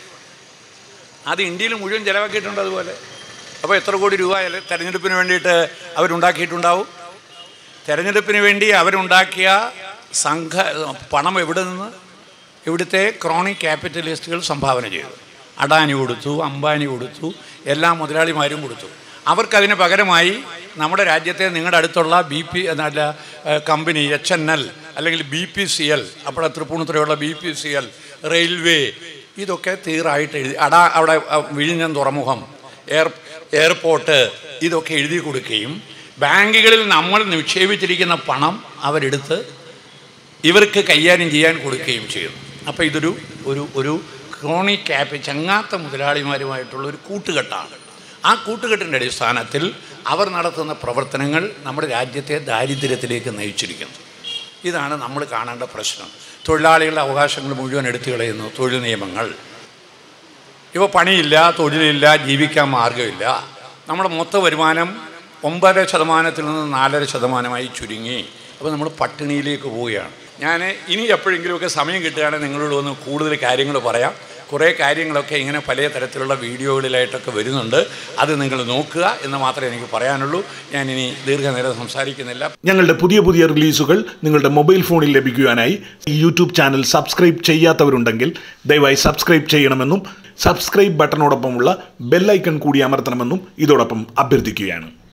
അത് ഇന്ത്യയിൽ മുഴുവൻ ചിലവാക്കിയിട്ടുണ്ട് അതുപോലെ അപ്പോൾ എത്ര കോടി രൂപ ഇല- തെരഞ്ഞെടുപ്പിന് വേണ്ടിയിട്ട് അവരുണ്ടാക്കിയിട്ടുണ്ടാവും തെരഞ്ഞെടുപ്പിന് വേണ്ടി അവരുണ്ടാക്കിയ സംഘ പണം എവിടെ നിന്ന് ഇവിടുത്തെ ക്രോണിക് ക്യാപിറ്റലിസ്റ്റുകൾ സംഭാവന ചെയ്തു അഡാനി കൊടുത്തു അംബാനി കൊടുത്തു എല്ലാ മുതലാളിമാരും കൊടുത്തു അവർക്കതിന് പകരമായി നമ്മുടെ രാജ്യത്തെ നിങ്ങളുടെ അടുത്തുള്ള ബി പി എന്നല്ല ഏഹ്, കമ്പനി എച്ച് എൻ എൽ അല്ലെങ്കിൽ ബി പി സി എൽ അവിടെ തൃപ്പൂണിത്തുറയുള്ള B P C L railway ഇതൊക്കെ തീറായിട്ട് എഴുതി അടാ അവിടെ അഹ്, വിഴിഞ്ഞം തുറമുഖം എയർ എയർപോർട്ട് ഇതൊക്കെ എഴുതി കൊടുക്കുകയും ബാങ്കുകളിൽ നമ്മൾ നിക്ഷേപിച്ചിരിക്കുന്ന പണം അവരെടുത്ത് ഇവർക്ക് കൈകാര്യം ചെയ്യാൻ കൊടുക്കുകയും ചെയ്തു അപ്പോൾ ഇതൊരു ഒരു ഒരു ക്രോണിക് ക്യാപ്പ് ചങ്ങാത്ത മുതലാളിമാരുമായിട്ടുള്ള ഒരു കൂട്ടുകെട്ടാണ് ആ കൂട്ടുകെട്ടിൻ്റെ അടിസ്ഥാനത്തിൽ അവർ നടത്തുന്ന പ്രവർത്തനങ്ങൾ നമ്മുടെ രാജ്യത്തെ ദാരിദ്ര്യത്തിലേക്ക് നയിച്ചിരിക്കുന്നു ഇതാണ് നമ്മൾ കാണേണ്ട പ്രശ്നം തൊഴിലാളികളുടെ അവകാശങ്ങൾ മുഴുവൻ എടുത്തു കളയുന്നു തൊഴിൽ നിയമങ്ങൾ ഇപ്പോൾ പണിയില്ല തൊഴിലില്ല ജീവിക്കാൻ മാർഗമില്ല നമ്മുടെ മൊത്ത വരുമാനം ഒമ്പതര ശതമാനത്തിൽ നിന്ന് നാലര ശതമാനമായി ചുരുങ്ങി അപ്പോൾ നമ്മൾ പട്ടിണിയിലേക്ക് പോവുകയാണ് ഞാൻ ഇനി എപ്പോഴെങ്കിലുമൊക്കെ സമയം കിട്ടുകയാണെങ്കിൽ നിങ്ങളോട് ഒന്ന് കൂടുതൽ കാര്യങ്ങൾ പറയാം കുറേ കാര്യങ്ങളൊക്കെ ഇങ്ങനെ പല തരത്തിലുള്ള വീഡിയോകളിലായിട്ടൊക്കെ വരുന്നുണ്ട് അത് നിങ്ങൾ നോക്കുക എന്ന് മാത്രമേ എനിക്ക് പറയാനുള്ളൂ ഞാനിനി ദീർഘനേരം സംസാരിക്കുന്നില്ല ഞങ്ങളുടെ പുതിയ പുതിയ റിലീസുകൾ നിങ്ങളുടെ മൊബൈൽ ഫോണിൽ ലഭിക്കുവാനായി ഈ യൂട്യൂബ് ചാനൽ സബ്സ്ക്രൈബ് ചെയ്യാത്തവരുണ്ടെങ്കിൽ ദയവായി സബ്സ്ക്രൈബ് ചെയ്യണമെന്നും സബ്സ്ക്രൈബ് ബട്ടണോടൊപ്പമുള്ള ബെല്ലൈക്കൺ കൂടി അമർത്തണമെന്നും ഇതോടൊപ്പം അഭ്യർത്ഥിക്കുകയാണ്